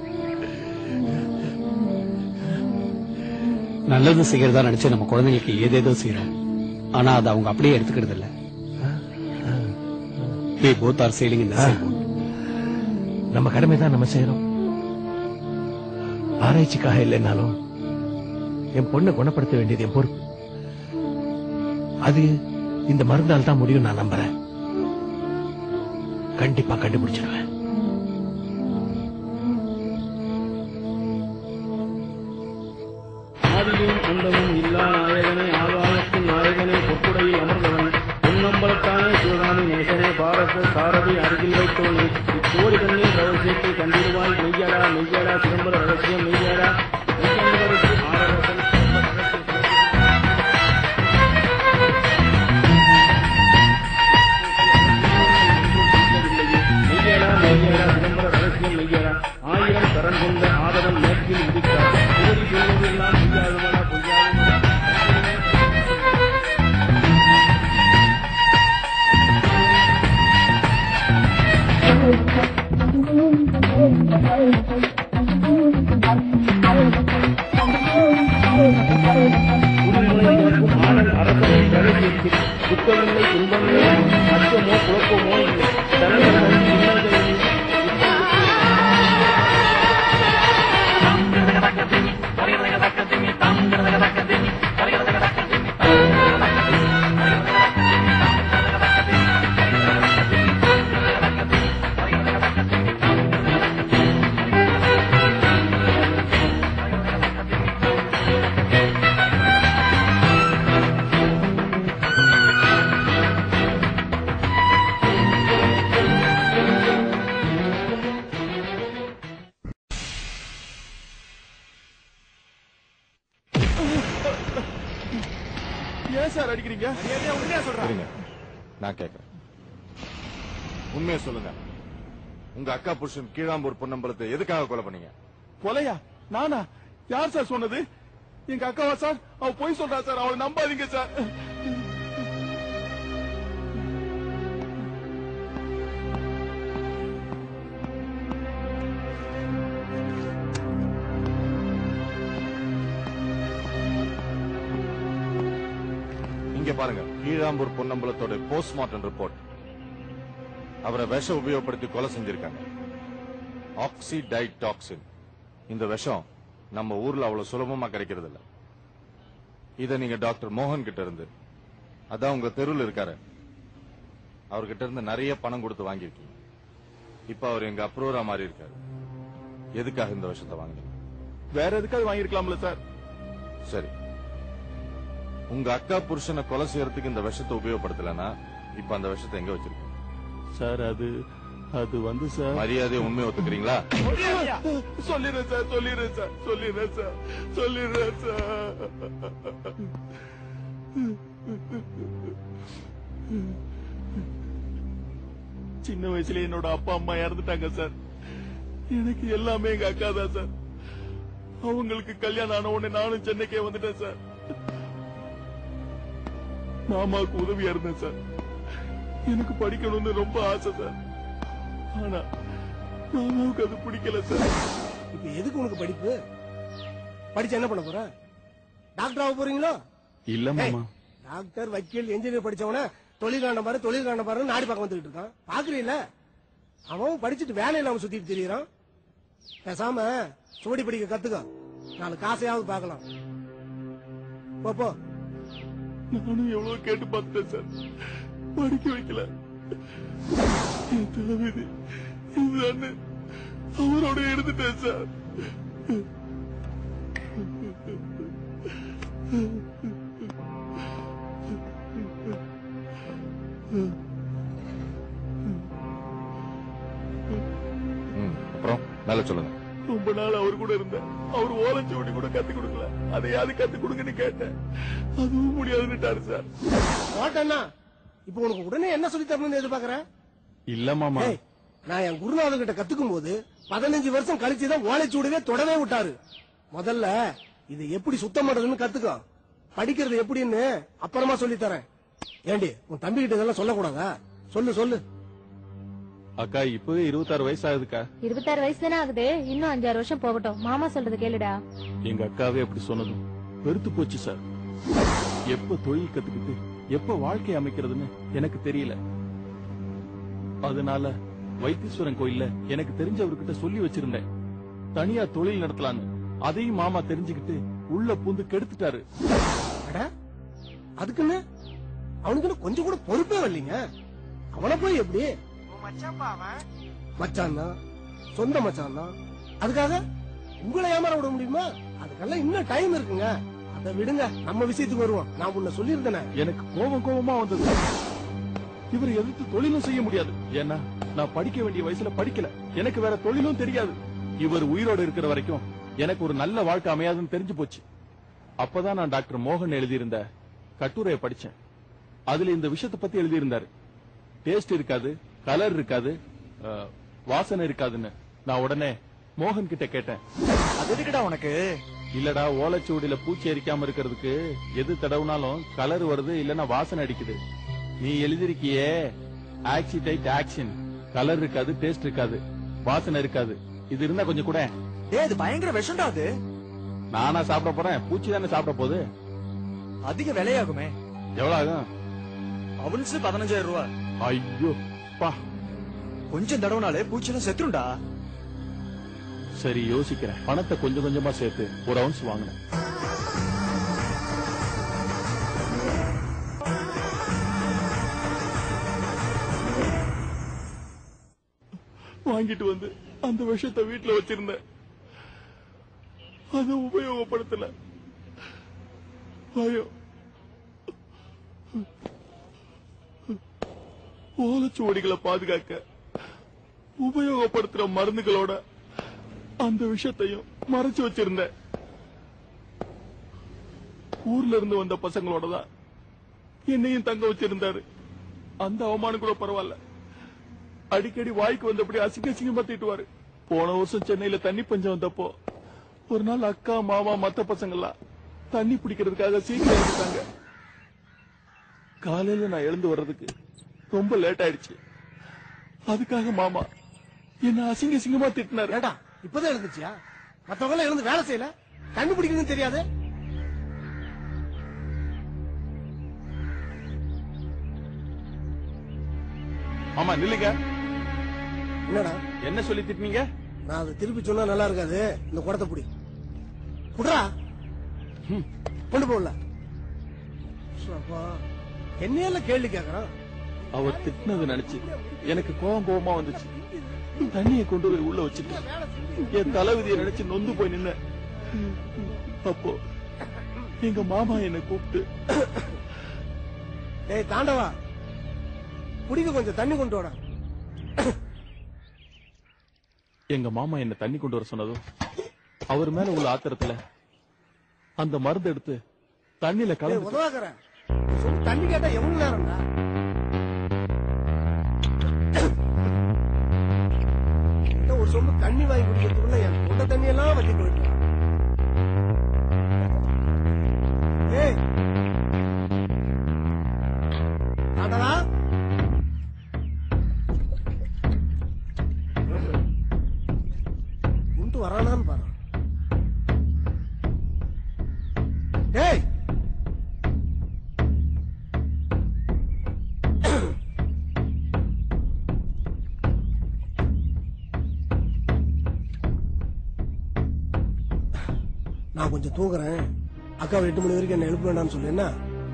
நல்லது செய்யறதா நினைச்சு நம்ம குழந்தைங்களுக்கு ஏதேதோ செய்யறோம் ஆனா அதை அவங்க அப்படியே எடுத்துக்கிறது இல்ல we both are sailing in the same boat. நம்ம கடமை தான் நம்ம செய்யறோம் ஆராய்ச்சிக்காக இல்லைனாலும் என் பொண்ணை குணப்படுத்த வேண்டியது என் பொறுப்பு அது இந்த மருந்தால் தான் முடியும் நான் நம்புறேன் கண்டிப்பா கண்டுபிடிச்சிடுவேன் ஆதியும் அந்தமும் இல்லா நாயகனே ஆகாயத்தின் நாயகனே பொற்குடையில் அமர்ந்தவன் பொன்னம்பலத்தானே சிவகாமி நேசனே பாரத சாரதி அருகில் வைத்தோனே இக்கோடி கண்ணீர் ரகசியத்தை கண்டிடுவாய் மெய்யடா மெய்யடா சிதம்பர ரகசியம் மெய்யடா மெய்யன்பருக்கு ஆரவசன் மெய்யடா மெய்யடா சிதம்பர ரகசியம் மெய்யடா ஆயிரம் கரண் கொண்ட ஆதவன் மேற்கில் உதித்தார் கோடி சொல்வதெல்லாம் பொய்யாகுமடா பொய்யாகுமடா ஆனல் அரசனை ரகசியத்தில் துக்கமில்லை துன்பமில்லை அச்சமோ குழப்பமோ இல்லை தனது இன்னல்களில் ஏன் சார் அடிக்கிறீங்க இருங்க நான் கேக்குறேன் உண்மையை சொல்லுங்க உங்க அக்கா புருஷன் கீழாம்பூர் பொன்னம்பலத்தை எதுக்காக கொலை பண்ணீங்க கொலையா நானா யார் சார் சொன்னது எங்க அக்காவா சார் அவ போய் சொல்றா சார் அவளை நம்பாதீங்க சார் இங்க பாருங்க கீழாம்பூர் பொன்னம்பலத்தோட போஸ்ட்மார்ட்டம் ரிப்போர்ட் அவரை விஷம் உபயோகப்படுத்தி கொலை செஞ்சிருக்காங்க ஆக்சிடைடாக்சின் இந்த விஷம் நம்ம ஊர்ல அவ்வளவு சுலபமா கிடைக்கிறது இல்ல இத நீங்க டாக்டர் மோகன் கிட்ட இருந்து அதான் உங்க தெருவில் இருக்காரு அவர்கிட்ட இருந்து நிறைய பணம் கொடுத்து வாங்கியிருக்கீங்க இப்ப அவர் எங்க அப்ரூவரா மாறி இருக்காரு எதுக்காக இந்த விஷத்தை வாங்கினீங்க வேற எதுக்காவது வாங்கிருக்கலாம்ல சார் சரி உங்க அக்கா புருஷனை கொலை செய்யறதுக்கு இந்த விஷத்தை உபயோகப்படுத்தலனா இப்ப அந்த விஷத்தை எங்க வச்சிருக்கீங்க சார் அது அது வந்து சார் மரியாதை உண்மை ஒத்துக்கிறீங்களா சொல்லிடுறேன் சார் சொல்லிடுறேன் சார் சொல்லிடுறேன் சார் சொல்லிடுறேன் சார் சின்ன வயசுல என்னோட அப்பா அம்மா இறந்துட்டாங்க சார் எனக்கு எல்லாமே எங்க அக்கா தான் சார் அவங்களுக்கு கல்யாணம் ஆன உடனே நானும் சென்னைக்கே வந்துட்டேன் சார் மாமாவுக்கு உதவியா இருந்தேன் சார் எனக்கு படிக்கணும்னு ரொம்ப ஆசை சார் ஆனா மாமாவுக்கு அது பிடிக்கல சார் இப்ப எதுக்கு உனக்கு படிப்பு படிச்சு என்ன பண்ண போற டாக்டர் ஆக போறீங்களோ இல்ல மாமா டாக்டர் வக்கீல் என்ஜினியர் படிச்சவன தொழில் காண்ட பாரு தொழில் காண்ட பாரு நாடி பக்கம் வந்துட்டு இருக்கான் பாக்குறீல்ல அவன் படிச்சுட்டு வேலை இல்லாம சுத்திட்டு திரியறான் பேசாம சோடி படிக்க கத்துக்க நாலு காசையாவது பார்க்கலாம் போ, போ நானும் எவ்வளவு கேட்டு பார்த்துட்டேன் சார் படிக்க வைக்கல என் தலைவிதி இதுதான்னு அவரோட இருந்துட்டேன் சார் ம், அப்புறம் மேல சொல்லுங்க ரொம்ப நாள் அவர் கூட இருந்தேன் அவர் ஓலச்சுவடி கூட கத்து கொடுக்கல அதையாவது கத்து கொடுங்கன்னு கேட்டேன் அதுவும் முடியாதுன்னுட்டாரு சார் ஓட்டண்ணா இப்ப உனக்கு உடனே என்ன சொல்லி தரணும்னு எதிர்பார்க்கற இல்ல மாமா ஏய், நான் என் குருநாதர் கிட்ட கத்துக்கும் போது பதினஞ்சு வருஷம் கழிச்சுதான் ஓலைச்சூடவே தொடவே விட்டாரு முதல்ல இது எப்படி சுத்தம் பண்றதுன்னு கத்துக்கோ படிக்கிறது எப்படின்னு அப்புறமா சொல்லி தரேன் ஏண்டி உன் தம்பி கிட்ட இதெல்லாம் சொல்லக்கூடாதா சொல்லு சொல்லு அக்கா இப்பவே இருபத்தாறு வயசு ஆகுதுக்கா இருபத்தாறு வயசு தானே ஆகுது இன்னும் அஞ்சாறு வருஷம் போகட்டும் மாமா சொல்றது கேளுடா எங்க அக்காவே அப்படி சொன்னதும் வெறுத்து போச்சு சார் எப்ப தொழில் கத்துக்கிட்டு எப்ப வாழ்க்கை அமைக்கிறதுன்னு எனக்கு தெரியல அதனால வைத்தீஸ்வரன் கோயில்ல எனக்கு தெரிஞ்சவர்கிட்ட சொல்லி வச்சிருந்தேன் தனியா தொழில் நடத்தலான்னு அதையும் மாமா தெரிஞ்சுக்கிட்டு உள்ள பூந்து கெடுத்துட்டாரு அட அதுக்குன்னு அவனுக்கு கொஞ்சம் கூட பொறுப்பே வரலீங்க அவனை போய் எப்படி மச்சான் தான் சொந்த மச்சான் தான் அதுக்காக உங்களை ஏமாற விட முடியுமா அதுக்கெல்லாம் இன்னும் டைம் இருக்குங்க அதை விடுங்க நம்ம விஷயத்துக்கு வருவோம் நான் உன்னை சொல்லியிருந்தேனே எனக்கு கோபம் கோபமா வந்தது இவர் எதிர்த்து தொழிலும் செய்ய முடியாது ஏன்னா நான் படிக்க வேண்டிய வயசுல படிக்கல எனக்கு வேற தொழிலும் தெரியாது இவர் உயிரோடு இருக்கிற வரைக்கும் எனக்கு ஒரு நல்ல வாழ்க்கை அமையாதுன்னு தெரிஞ்சு போச்சு அப்பதான் நான் டாக்டர் மோகன் எழுதியிருந்த கட்டுரையை படிச்சேன் அதுல இந்த விஷயத்தை பத்தி எழுதியிருந்தாரு டேஸ்ட் இருக்காது கலர் இருக்காது அஹ், வாசனை இருக்காதுன்னு நான் உடனே மோகன் கிட்ட கேட்டேன் அது எதுக்குடா உனக்கு இல்லடா ஓலைச்சுவடியில பூச்சி அரிக்காம இருக்கிறதுக்கு எது தடவுனாலும் கலர் வருது இல்லன்னா வாசனை அடிக்குது நீ எழுதிருக்கியே ஆக்சிடைட் ஆக்ஷன் கலர் இருக்காது டேஸ்ட் இருக்காது வாசனை இருக்காது இது இருந்தா கொஞ்சம் கூட டேய் அது பயங்கர விஷம்டா அது நானா சாப்பிட போறேன் பூச்சி தானே சாப்பிட போகுது அதிக விலையாகுமே எவ்வளவு ஆகும் அவன்ஸ் பதினஞ்சாயிரம் ரூபாய் ஐயோ பா கொஞ்சம் தடவுனாலே பூச்சிலாம் செத்துரும்டா சரி யோசிக்கிறேன் பணத்தை கொஞ்சம் கொஞ்சமா சேர்த்து ஒரு அவுன்ஸ் வாங்கினேன் வாங்கிட்டு வந்து அந்த விஷயத்தை வீட்டுல வச்சிருந்தேன் அதை உபயோகப்படுத்தல பயம் ஓலைச்சுவடிகளை பாதுகாக்க உபயோகப்படுத்துற மருந்துகளோட அந்த விஷயத்தையும் மறைச்சு வச்சிருந்தேன் ஊர்ல இருந்து வந்த பசங்களோட தான் என்னையும் தங்க வச்சிருந்தாரு அந்த அவமானம் கூட பரவாயில்ல அடிக்கடி வாய்க்கு வந்தபடி அசிங்க அசிங்கமா திட்டுவாரு போன வருஷம் சென்னையில தண்ணி பஞ்சம் வந்தப்போ ஒரு நாள் அக்கா மாமா மத்த பசங்கள்லாம் தண்ணி பிடிக்கிறதுக்காக சீக்கிரம் எடுத்தாங்க காலையில நான் எழுந்து வர்றதுக்கு ரொம்ப லேட் ஆயிடுச்சு அதுக்காக மாமா என்ன அசிங்க அசிங்கமா திட்டினாரு ஏடா இப்பதான் எழுந்துச்சியா மத்தவங்க எல்லாம் எழுந்து வேலை செய்யல கண்டுபிடிக்கணும்னு தெரியாது ஆமா நில்லுங்க என்னடா என்ன சொல்லி திட்டினீங்க நான் அதை திருப்பி சொன்னா நல்லா இருக்காது இந்த குடத்தை புடி புடுறா கொண்டு போகல என்னையெல்லாம் கேள்வி கேக்குறான் அவர் திட்டினது நினைச்சு எனக்கு கோவம் கோவமா வந்துச்சு தண்ணியை கொண்டு போய் உள்ள வச்சுட்டு என் தலைவிதியை நினைச்சு நொந்து போய் நின்ன அப்போ எங்க மாமா என்னை கூப்பிட்டு டேய் தாண்டவா குடிக்க கொஞ்சம் தண்ணி கொண்டு வாடா எங்க மாமா என்ன தண்ணி கொண்டு வர சொன்னதும் அவர் மேல உள்ள ஆத்திரத்துல அந்த மருந்து எடுத்து தண்ணியில டேய் கலந்து உதவாக்குறேன் சொல்லி தண்ணி கேட்டா எவ்வளவு நேரம்டா இந்த ஒரு சொம்பு தண்ணி வாங்கி குடிக்கிறதுக்குள்ள என் தொண்டை தண்ணி எல்லாம் வத்தி போயிட்டு ஏய் தாண்டவா குண்டு வரானான்னு பாரு டேய் நான் கொஞ்சம் தூங்குறேன் அக்காவை எட்டு மணி வரைக்கும் என்ன எழுப்ப வேண்டாம்னு சொல்லு என்ன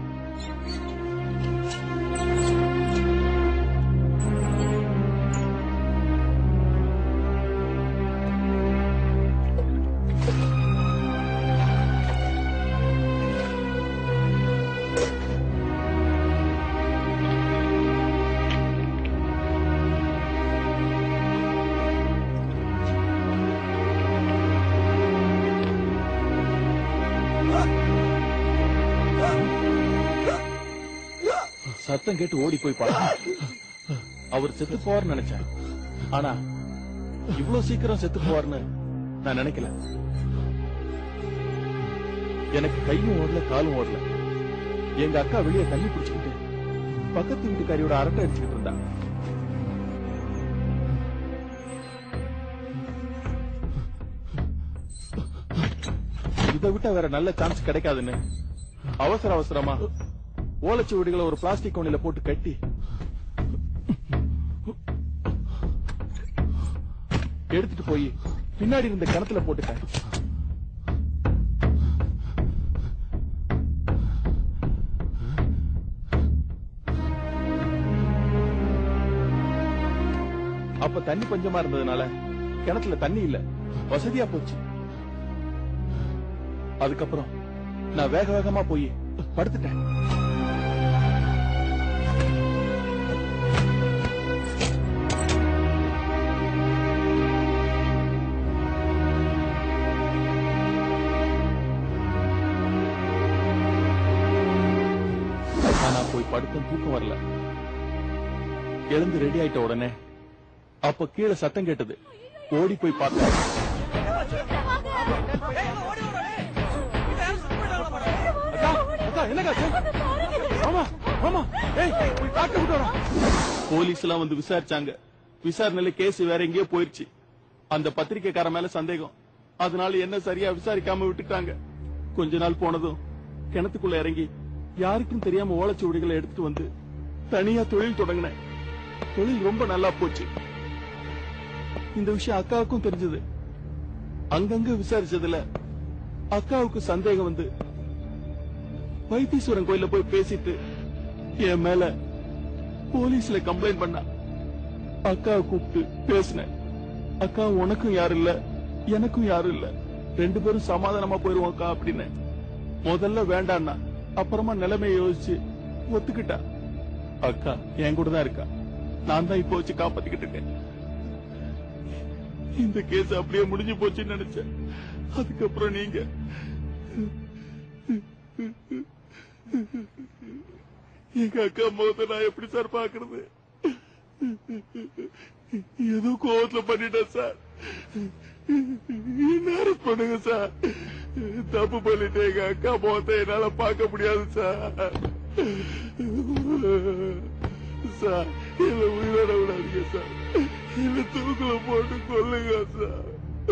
சத்தம் கேட்டு ஓடி போய் பார்த்தேன் அவர் செத்து போவார்னு நினைச்சேன் ஆனா இவ்வளவு சீக்கிரம் செத்து போவார்னு நான் நினைக்கல எனக்கு கையும் ஓடல காலும் ஓடல எங்க அக்கா வெளியே தண்ணி பிடிச்சுக்கிட்டு பக்கத்து வீட்டுக்காரியோட அரட்டை அடிச்சுக்கிட்டு இருந்தா இதை விட்டா வேற நல்ல சான்ஸ் கிடைக்காதுன்னு அவசர அவசரமா ஓலைச்சுவடிகளை ஒரு பிளாஸ்டிக் கோணில போட்டு கட்டி எடுத்துட்டு போய் பின்னாடி இருந்த கிணத்துல போட்டுட்டேன் அப்ப தண்ணி பஞ்சமா இருந்ததுனால கிணத்துல தண்ணி இல்ல வசதியா போச்சு அதுக்கப்புறம் நான் வேக வேகமா போய் படுத்துட்டேன் ஆனா போய் படுத்த தூக்கம் வரல எழுந்து ரெடி ஆயிட்ட உடனே அப்ப கீழே சத்தம் கேட்டது ஓடி போய் பார்த்தேன் அக்கா, அக்கா, என்னக்கா ஆச்சு? ஆமா ஆமா ஏய் போய் டாக்டர் கூட்டு வரேன். போலீஸ் எல்லாம் வந்து விசாரிச்சாங்க விசாரணையில கேஸ் வேற எங்கேயோ போயிருச்சு அந்த பத்திரிக்கைக்கார மேல சந்தேகம் அதனால என்ன சரியா விசாரிக்காம விட்டுட்டாங்க கொஞ்ச நாள் போனதும் கிணத்துக்குள்ள இறங்கி யாருக்கும் தெரியாம ஓலைச்சுவடிகளை எடுத்துட்டு வந்து தனியா தொழில் தொடங்கினேன் தொழில் ரொம்ப நல்லா போச்சு இந்த விஷயம் அக்காவுக்கும் தெரிஞ்சது அங்கங்க விசாரிச்சதுல அக்காவுக்கு சந்தேகம் வந்து வைத்தீஸ்வரன் கோயில்ல போய் பேசிட்டு என் மேல போலீஸ்ல கம்ப்ளைண்ட் பண்ணா அக்காவை கூப்பிட்டு பேசினேன் அக்கா உனக்கும் யாரும் இல்ல எனக்கும் யாரும் இல்ல ரெண்டு பேரும் சமாதானமா போயிருவோம் அக்கா அப்படின்னு முதல்ல வேண்டான்னா அப்புறமா நிலைமையை யோசிச்சு ஒத்துக்கிட்டா அக்கா என் கூட தான் இருக்கா நான் தான் இப்போ வச்சு காப்பாத்திக்கிட்டு இருக்கேன் இந்த கேஸ் அப்படியே முடிஞ்சு போச்சுன்னு நினைச்சேன் அதுக்கப்புறம் நீங்க எங்க அக்கா முகத்தை நான் எப்படி சார் பாக்குறது ஏதோ கோவத்துல பண்ணிட்டேன் சார் என்ன அரெஸ்ட் பண்ணுங்க சார் தப்பு பண்ணிட்டு எங்க அக்கா முகத்தை என்னால பார்க்க முடியாது சார் சார் என்ன உயிரோட விடாதீங்க சார் என்ன தூக்குல போட்டு கொல்லுங்க சார்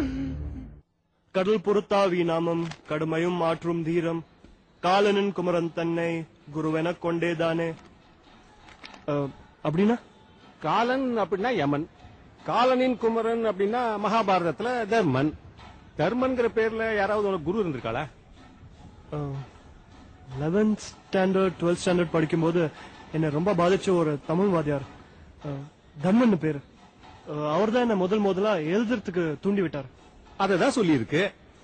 கடல் பொறுத்தாவி நாமம் கடுமையும் மாற்றும் தீரம் காலனின் குமரன் தன்னை குருவெனக் கொண்டேதானே அஹ், அப்படின்னா காலன் அப்படின்னா யமன் காலனின் குமரன் அப்படின்னா மகாபாரதத்துல தர்மன் தர்மன்கிற பேர்ல யாராவது உனக்கு குரு இருந்திருக்காளா லெவன்த் ஸ்டாண்டர்ட் டுவெல்த் ஸ்டாண்டர்ட் படிக்கும்போது என்னை ரொம்ப பாதிச்ச ஒரு தமிழ் வாத்தியார் அஹ், தர்மன் பேரு அவர் தான் என்ன முதல் முதலா எழுதுறதுக்கு தூண்டி விட்டார் அததான் சொல்லி இருக்கு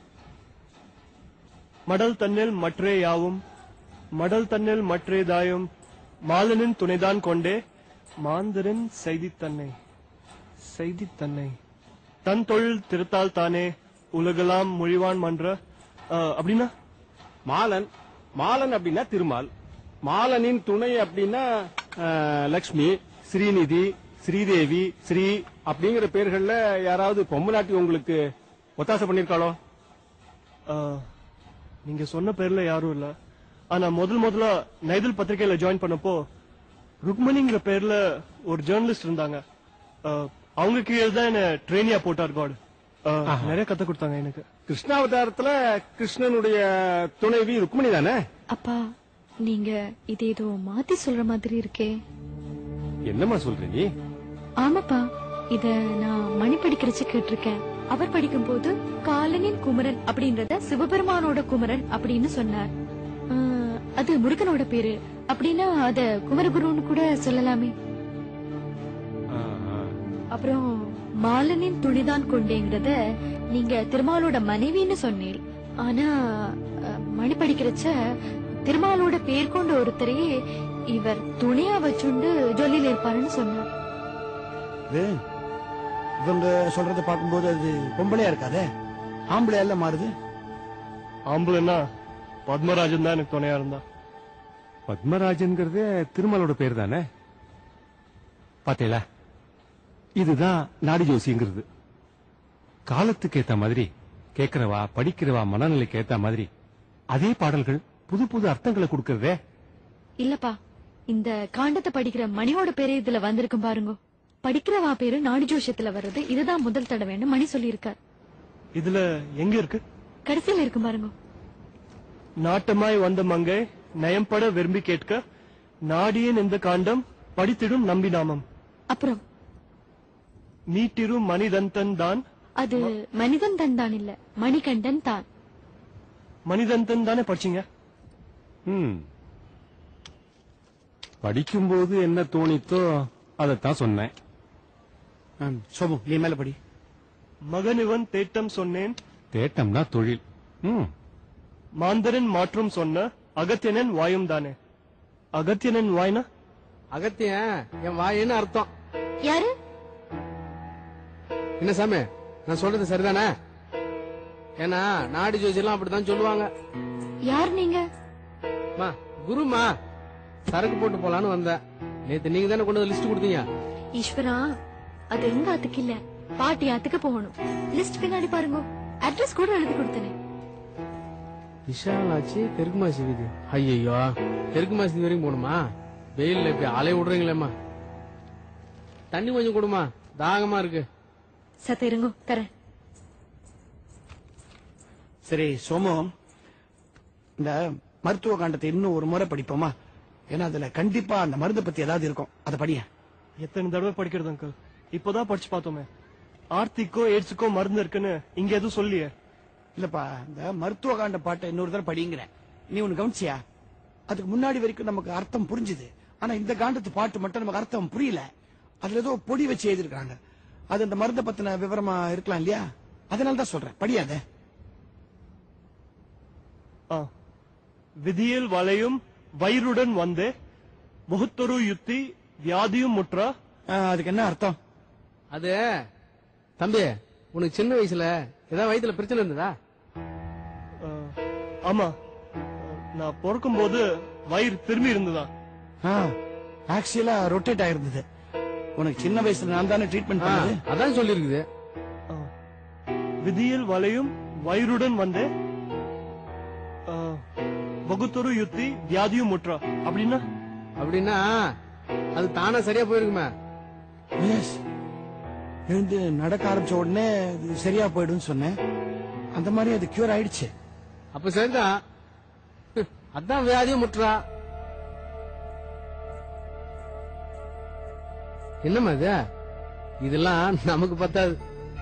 மடல் தன்னில் மற்றே யாவும் மடல் தன்னில் மற்றே தாயும் மாலனின் துணைதான் கொண்டே மாந்தரின் செய்தி தன்னை செய்தி தன்னை தன் தொழில் திருத்தால் தானே உலகலாம் மொழிவான் மன்ற அஹ், அப்படின்னா மாலன் மாலன் அப்படின்னா திருமால் மாலனின் துணை அப்படின்னா அஹ், லக்ஷ்மி ஸ்ரீநிதி ஸ்ரீதேவி ஸ்ரீ அப்படிங்கிற பேர்கள்ல யாராவது பொம்மநாட்டி உங்களுக்கு ஒத்தாசை பண்ணிருக்காளோ அஹ், நீங்க சொன்ன பேர்ல யாரும் இல்ல ஆனா முதல் முதலா நைதல் பத்திரிகையில ஜாயின் பண்ணப்போ ருக்மணிங்கிற பேர்ல ஒரு ஜேர்னலிஸ்ட் இருந்தாங்க அஹ், அவங்க கீழே தான் என்ன ட்ரெயினியா போட்டார் காட் நிறைய கத்து கொடுத்தாங்க எனக்கு கிருஷ்ணாவதாரத்துல கிருஷ்ணனுடைய துணைவி ருக்மிணி தானே அப்பா நீங்க இது ஏதோ மாத்தி சொல்ற மாதிரி இருக்கே என்னம்மா சொல்ற நீ ஆமாப்பா இத நான் மணி படிக்கிறச்சு கேட்டிருக்கேன் அவர் படிக்கும்போது காலனின் குமரன் அப்படின்றத சிவபெருமானோட குமரன் அப்படின்னு சொன்னார் ஆஹ், அது முருகனோட பேரு அப்படின்னா அத குமரகுருன்னு கூட சொல்லலாமே அப்புறம் மாலனின் துணிதான் கொண்டேங்கிறத நீங்க திருமாலோட மனைவின்னு சொன்னீர் ஆனா அஹ், மணி படிக்கிறச்ச திருமாலோட பேர் கொண்ட ஒருத்தரையே இவர் துணையா வச்சுண்டு ஜொல்லில இருப்பாருன்னு சொன்னார் இது இவங்க சொல்றத பார்க்கும்போது அது பொம்பளையா இருக்காதே ஆம்பளையா எல்லாம் மாறுது ஆம்பளைன்னா பத்மராஜன் தான் எனக்கு துணையா இருந்தா பத்மராஜன்கிறது திருமலோட பேர் தானே பாத்தீங்களா இதுதான் நாடி ஜோசிங்கிறது காலத்துக்கு ஏத்த மாதிரி கேட்கிறவா படிக்கிறவா மனநிலைக்கு ஏத்த மாதிரி அதே பாடல்கள் புது புது அர்த்தங்களை கொடுக்கறதே இல்லப்பா இந்த காண்டத்தை படிக்கிற மணியோட பேரு இதுல வந்திருக்கும் பாருங்க படிக்கிறவா பேரு நாடி ஜோஷத்துல வர்றது இதுதான் முதல் தடவைன்னு மணி சொல்லியிருக்கார் இதுல எங்க இருக்கு கடைசியில இருக்கும் பாருங்க நாட்டமாய் வந்த மங்கை நயம்பட விரும்பி கேட்க நாடியன் இந்த காண்டம் படித்திடும் நம்பி நாமம் அப்புறம் மீட்டிரும் மணிதந்தன் தான் அது மனிதன் தன் தான் இல்ல மணிகண்டன் தான் மணிதந்தன் தானே படிச்சீங்க ம் படிக்கும்போது என்ன தோணித்தோ அதைத்தான் சொன்னேன் சோமு நீ மேல படி மகன் இவன் தேட்டம் சொன்னேன் தேட்டம்னா தொழில் ம் மாந்தரன் மாற்றம் சொன்ன அகத்தியனன் வாயும் தானே அகத்தியனன் வாய்னா அகத்தியன் என் வாயின்னு அர்த்தம் யாரு என்ன சாமி நான் சொல்றது சரிதானே ஏன்னா நாடி ஜோசியெல்லாம் அப்படித்தான் சொல்லுவாங்க யார் நீங்க மா குருமா சரக்கு போட்டு போலான்னு வந்தேன் நேத்து நீங்க தானே கொண்டு வந்து லிஸ்ட் கொடுத்தீங்க ஈஸ்வரா அது எங்க ஆத்துக்கு இல்ல பாட்டி ஆத்துக்கு போகணும் லிஸ்ட் பின்னாடி பாருங்க அட்ரஸ் கூட எழுதி கொடுத்தேனே விஷாலாச்சி தெற்கு மாசி வீதி ஐயோ தெற்கு மாசி வீதி வரைக்கும் போகணுமா வெயில்ல இப்படி அலைய விடுறீங்களேம்மா தண்ணி கொஞ்சம் கொடுமா தாகமா இருக்கு சத்த இருங்கோ தரேன் சரி சோமு இந்த மருத்துவ காண்டத்தை இன்னும் ஒரு முறை படிப்போமா ஏன்னா அதுல கண்டிப்பா அந்த மருந்தை பத்தி ஏதாவது இருக்கும் அதை படிய எத்தனை தடவை படிக்கிறது அங்கிள் இப்போதான் படிச்சு பார்த்தோமே ஆர்த்திக்கோ எய்ட்ஸுக்கோ மருந்து இருக்குன்னு இங்க எதுவும் சொல்லியே இல்லப்பா இந்த மருத்துவ காண்ட பாட்டை இன்னொரு தடவை படிங்கிறேன் நீ ஒன்னு கவனிச்சியா அதுக்கு முன்னாடி வரைக்கும் நமக்கு அர்த்தம் புரிஞ்சுது ஆனா இந்த காண்டத்து பாட்டு மட்டும் நமக்கு அர்த்தம் புரியல அதுல ஏதோ பொடி வச்சு எழுதிருக்காங்க அது அந்த மருந்தை பத்தின விவரமா இருக்கலாம் இல்லையா அதனால தான் சொல்றேன் படியாத ஆ. விதியில் வளையும் வயிறுடன் வந்தே முகத்தொரு யுத்தி வியாதியும் முற்றா அதுக்கு என்ன அர்த்தம் அது தம்பி உனக்கு சின்ன வயசுல ஏதாவது வயித்துல பிரச்சனை இருந்ததா ஆ, ஆமா நான் பிறக்கும் போது வயிறு திரும்பி இருந்ததா ஆக்சுவலா ரொட்டேட் ஆயிருந்தது உனக்கு சின்ன வயசுல நான் தானே ட்ரீட்மெண்ட் பண்ணது அதான் சொல்லிருக்குது விதியில் வளையும் வயிறுடன் வந்தே ஆ, வகுத்தொரு யுத்தி வியாதியும் முற்றா அப்படின்னா அப்படின்னா அது தானா சரியா போயிருக்குமே எஸ் எழுந்து நடக்க ஆரம்பிச்ச உடனே அது சரியா போயிடும் சொன்னேன் அந்த மாதிரி அது கியூர் ஆயிடுச்சு அப்ப சரிதான் அதான் வியாதியும் முற்றா என்னம்மா இது இதெல்லாம் நமக்கு பத்தாது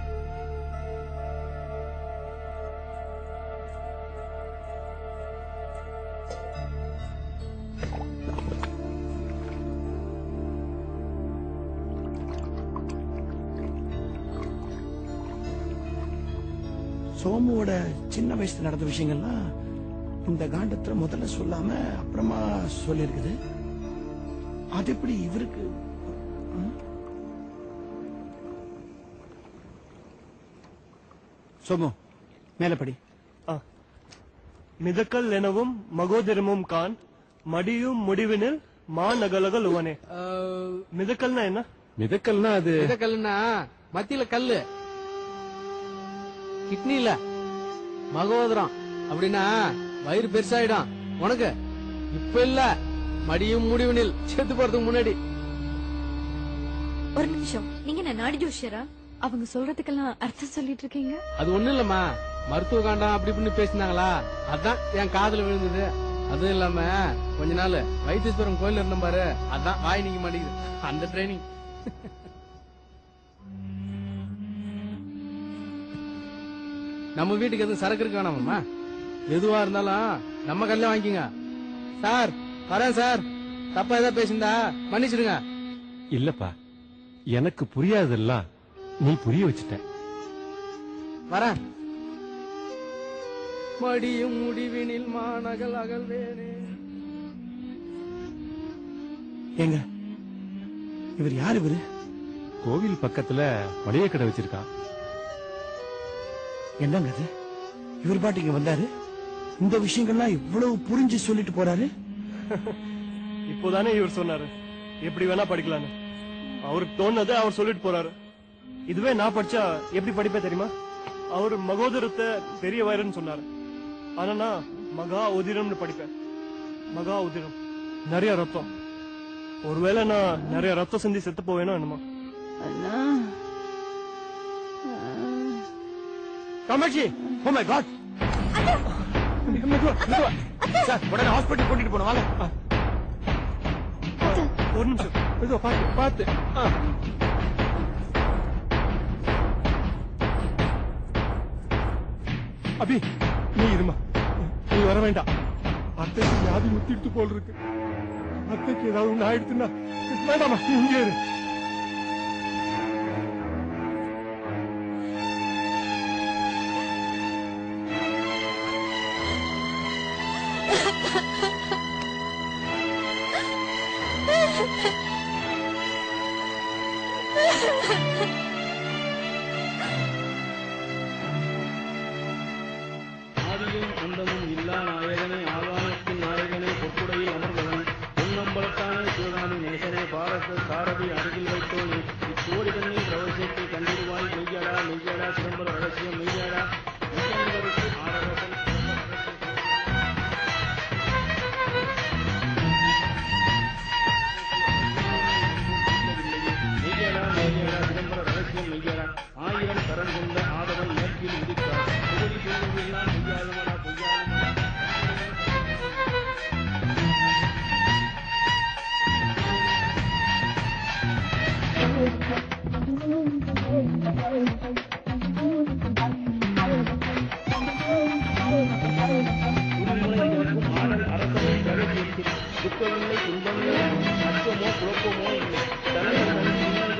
சோமுவோட சின்ன வயசுல நடந்த விஷயங்கள்லாம் இந்த காண்டத்துல முதல்ல சொல்லாம அப்புறமா சொல்லியிருக்குது அது எப்படி இவருக்கு ம்? சோமு மேலப்படி மிதக்கல் எனவும் மகோதரமும் கான் மடியும் முடிவினில் மாநகலகல் உவனே மிதக்கல்னா என்ன மிதக்கல்னா அது இத கல்லுனா மத்தியில கல்லு கிட்னில மகோதரம் அப்படின்னா வயிறு பெருசாயிடும் உனக்கு இப்ப இல்ல மடியும் முடிவினில் செத்து போறதுக்கு முன்னாடி ஒரு நிமிஷம் நீங்க என்ன நாடி ஜோஷியரா அவங்க சொல்றதுக்கெல்லாம் அர்த்தம் சொல்லிட்டு இருக்கீங்க அது ஒண்ணு இல்லம்மா மருத்துவ காண்டம் அப்படி இப்படின்னு பேசினாங்களா அதான் என் காதுல விழுந்தது அதுவும் இல்லாம கொஞ்ச நாள் வைத்தீஸ்வரம் கோயில் இருந்தோம் பாரு அதான் வாய் நிக்க மாட்டேங்குது அந்த ட்ரைனிங் நம்ம வீட்டுக்கு எதுவும் சரக்கு இருக்க வேணாமாம்மா எதுவா இருந்தாலும் நம்ம கல்ல வாங்கிக்கங்க சார் வரேன் சார் தப்பா ஏதாவது பேசியிருந்தா மன்னிச்சிடுங்க இல்லப்பா எனக்கு புரியாததெல்லாம் நீ புரிய வச்சுட்ட வரேன் மடியும் முடிவினில் மாநகல் அகல்வேனே ஏங்க இவர் யார் இவரு கோவில் பக்கத்துல மளிகை கடை வச்சிருக்கான் என்னங்க அது இவர் பாட்டு இங்க வந்தாரு இந்த விஷயங்கள்லாம் இவ்வளவு புரிஞ்சு சொல்லிட்டு போறாரு இப்போதானே இவர் சொன்னாரு எப்படி வேணா படிக்கலான்னு அவருக்கு தோணுது அவர் சொல்லிட்டு போறாரு இதுவே நான் படிச்சா எப்படி படிப்பேன் தெரியுமா அவர் மகோதரத்தை பெரிய வயறுன்னு சொன்னாரு ஆனா நான் மகா உதிரம்னு படிப்பேன் மகா உதிரம் நிறைய ரத்தம் ஒருவேளை நான் நிறைய ரத்தம் சிந்தி செத்து போவேனோ என்னமோ Kamatchi oh my god sir உடனே ஹாஸ்பிட்டல் கூட்டிட்டு போன வாங்க ஒரு நிமிஷம் இதோ பாத்து பாத்து ஆ. அபி நீ இருமா நீ வர வேண்டாம் அத்தைக்கு வியாதி முத்திட்டு போல் இருக்கு அத்தைக்கு ஏதாவது ஒண்ணு ஆயிடுச்சுன்னா வேண்டாமா நீ இங்கே இரு துக்கமில்லை துன்பமில்லை அச்சமோ குழப்பமோ இல்லை தலைவர்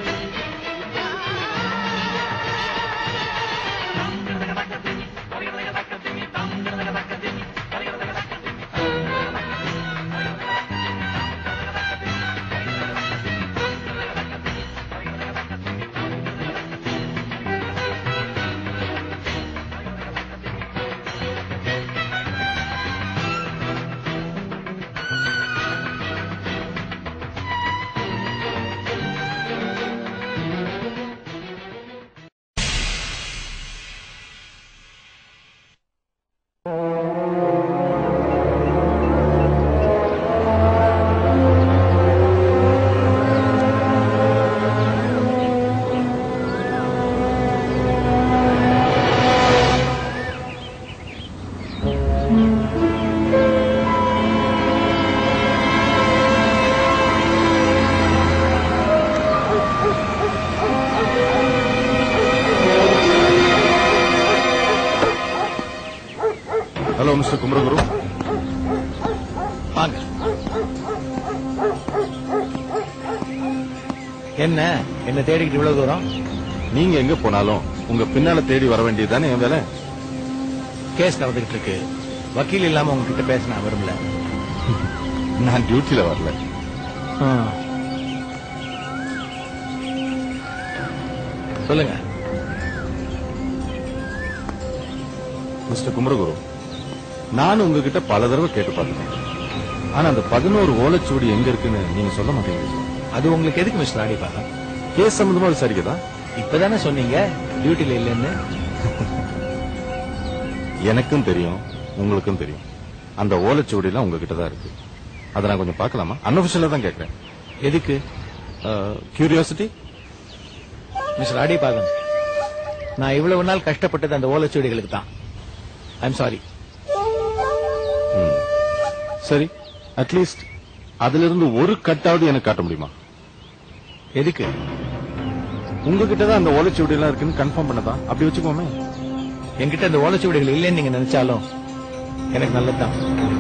ஹலோ மிஸ்டர் குமரகுரு வாங்க என்ன என்ன தேடிக்கிட்டு இவ்வளவு தூரம் நீங்க எங்க போனாலும் உங்க பின்னால தேடி வர வேண்டியதுதானே என் வேலை கேஸ் நடந்துகிட்டு இருக்கு வக்கீல் இல்லாம உங்ககிட்ட பேச நான் விரும்பல நான் டியூட்டில வரல ஆ. சொல்லுங்க மிஸ்டர் குமரகுரு நான் உங்ககிட்ட பல தடவை கேட்டு பார்த்துட்டேன் ஆனா அந்த பதினோரு ஓலைச்சுவடி எங்க இருக்குன்னு நீங்க சொல்ல மாட்டேங்கிறீங்க அது உங்களுக்கு எதுக்கு மிஸ்டர் ஆடிப்பாங்க கேஸ் சம்பந்தமா விசாரிக்கதா இப்பதானே சொன்னீங்க டியூட்டில இல்லைன்னு எனக்கும் தெரியும் உங்களுக்கும் தெரியும் அந்த ஓலைச்சுவடி எல்லாம் உங்ககிட்ட தான் இருக்கு அதை நான் கொஞ்சம் பார்க்கலாமா அன்அபிஷியலா தான் கேட்கிறேன் எதுக்கு கியூரியாசிட்டி மிஸ்டர் அடிபாகம் நான் இவ்வளவு நாள் கஷ்டப்பட்டது அந்த ஓலைச்சுவடிகளுக்கு தான் ஐம் சாரி சரி அட்லீஸ்ட் அதுல இருந்து ஒரு கட்டாவது எனக்கு காட்ட முடியுமா எதுக்கு உங்ககிட்ட தான் அந்த ஓலைச்சுவடி எல்லாம் இருக்குன்னு கன்ஃபார்ம் பண்ணதா அப்படி வச்சுக்கோமே என்கிட்ட அந்த ஓலைச்சுவடிகள் இல்லைன்னு நீங்க நினைச்சாலும் எனக்கு நல்லதுதான்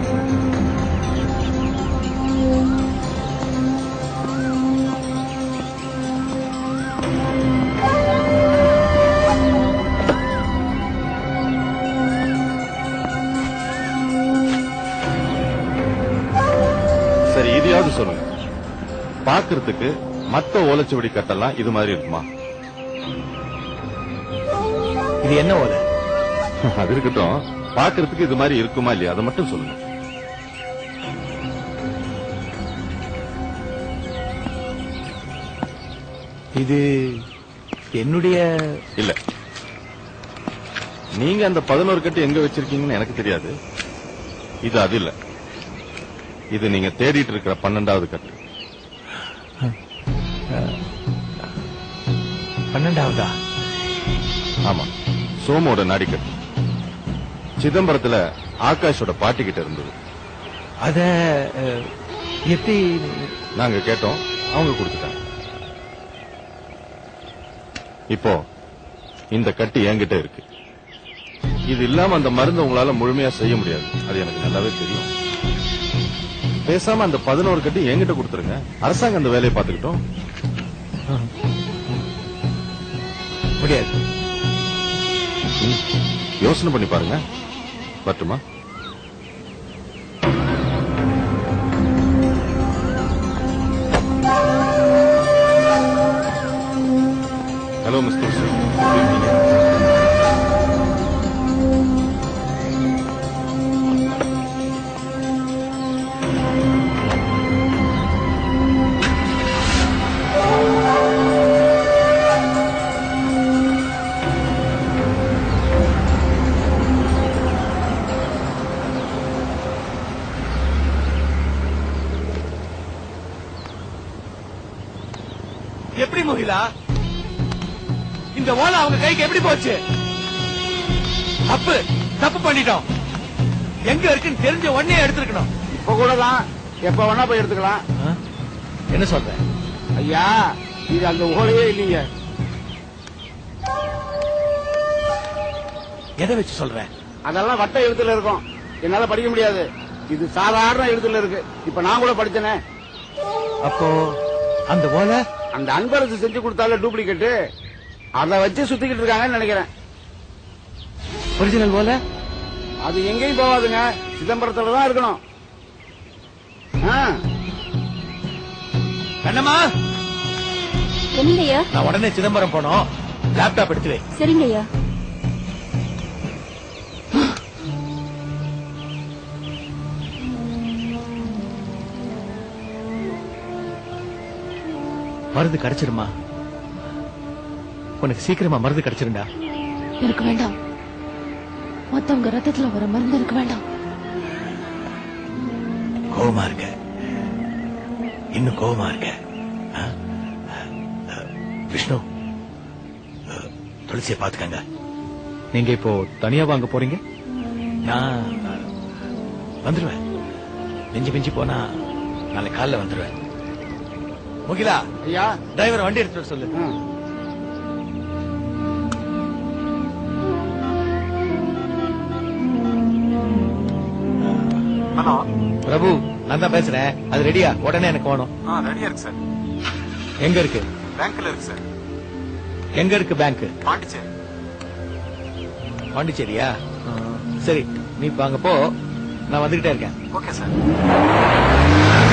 சரி இதையாவது சொல்லுங்க பாக்குறதுக்கு மத்த ஓலைச்சுவடி கட்டெல்லாம் இது மாதிரி இருக்குமா இது என்ன ஓலை அது இருக்கட்டும் பாக்குறதுக்கு இது மாதிரி இருக்குமா இல்லையா அதை மட்டும் சொல்லுங்க இது என்னுடைய இல்ல நீங்க அந்த பதினோரு கட்டு எங்க வச்சிருக்கீங்கன்னு எனக்கு தெரியாது இது அது இல்ல இது நீங்க தேடிட்டு இருக்கிற பன்னெண்டாவது கட்டு பன்னெண்டாவதா ஆமா சோமோட நாடிக்கட்டு சிதம்பரத்துல ஆகாஷோட பாட்டி கிட்ட இருந்தது அத அஹ், எப்படி நாங்க கேட்டோம் அவங்க கொடுத்துட்டாங்க இப்போ இந்த கட்டு என்கிட்ட இருக்கு இது இல்லாம அந்த மருந்து உங்களால முழுமையா செய்ய முடியாது அது எனக்கு நல்லாவே தெரியும் பேசாம அந்த பதினோரு கட்டு என்கிட்ட கொடுத்துருங்க அரசாங்கம் அந்த வேலையை பார்த்துக்கிட்டோம் முடியாது ம். யோசனை பண்ணி பாருங்க பட்டுமா ஹலோ மிஸ்டர் எப்படி இருக்கீங்க எப்படி முகிலா இந்த ஓலை அவங்க கைக்கு எப்படி போச்சு தப்பு தப்பு பண்ணிட்டோம் எங்க இருக்குன்னு தெரிஞ்ச உடனே எடுத்துருக்கணும் இப்ப கூட தான் எப்ப வேணா போய் எடுத்துக்கலாம் என்ன சொல்ற ஐயா இது அந்த ஓலையே இல்லைங்க எதை வச்சு சொல்ற அதெல்லாம் வட்ட எழுத்துல இருக்கும் என்னால படிக்க முடியாது இது சாதாரண எழுத்துல இருக்கு இப்ப நான் கூட படிச்சனே அப்போ அந்த ஓலை அந்த அன்பரசு செஞ்சு கொடுத்தால டூப்ளிகேட் அத வச்சு சுத்திக்கிட்டு இருக்காங்கன்னு நினைக்கிறேன் ஒரிஜினல் ஓலை அது எங்கேயும் போகாதுங்க சிதம்பரத்துல தான் இருக்கணும் ஆ. கண்ணம்மா என்னங்கய்யா நான் உடனே சிதம்பரம் போனோம் லேப்டாப் எடுத்து வை சரிங்கய்யா மருந்து கிடைச்சிருமா உனக்கு சீக்கிரமா மருந்து கிடைச்சிருண்டா எனக்கு வேண்டாம் மத்தவங்க ரத்தத்துல வர மருந்து எனக்கு வேண்டாம் கோவமா இருக்க இன்னும் கோவமா இருக்க ஆ? விஷ்ணு அஹ், துளசியை பாத்துக்கங்க நீங்க இப்போ தனியா வாங்க போறீங்க நான் அஹ், வந்துருவேன் மிஞ்சி மிஞ்சி போனா நாளை காலைல வந்துருவேன் முகிலா ஐயா டிரைவர் வண்டி எடுத்துட்டு வர சொல்லு ஹலோ பிரபு நான் தான் பேசுறேன் அது ரெடியா உடனே எனக்கு வேணும் ஆ ரெடியா இருக்கு சார் எங்க இருக்கு பேங்க்ல இருக்கு சார் எங்க இருக்கு பேங்க் பாண்டிச்சேரி பாண்டிச்சேரியா சரி நீ இப்ப அங்க போ நான் வந்துகிட்டே இருக்கேன் ஓகே சார்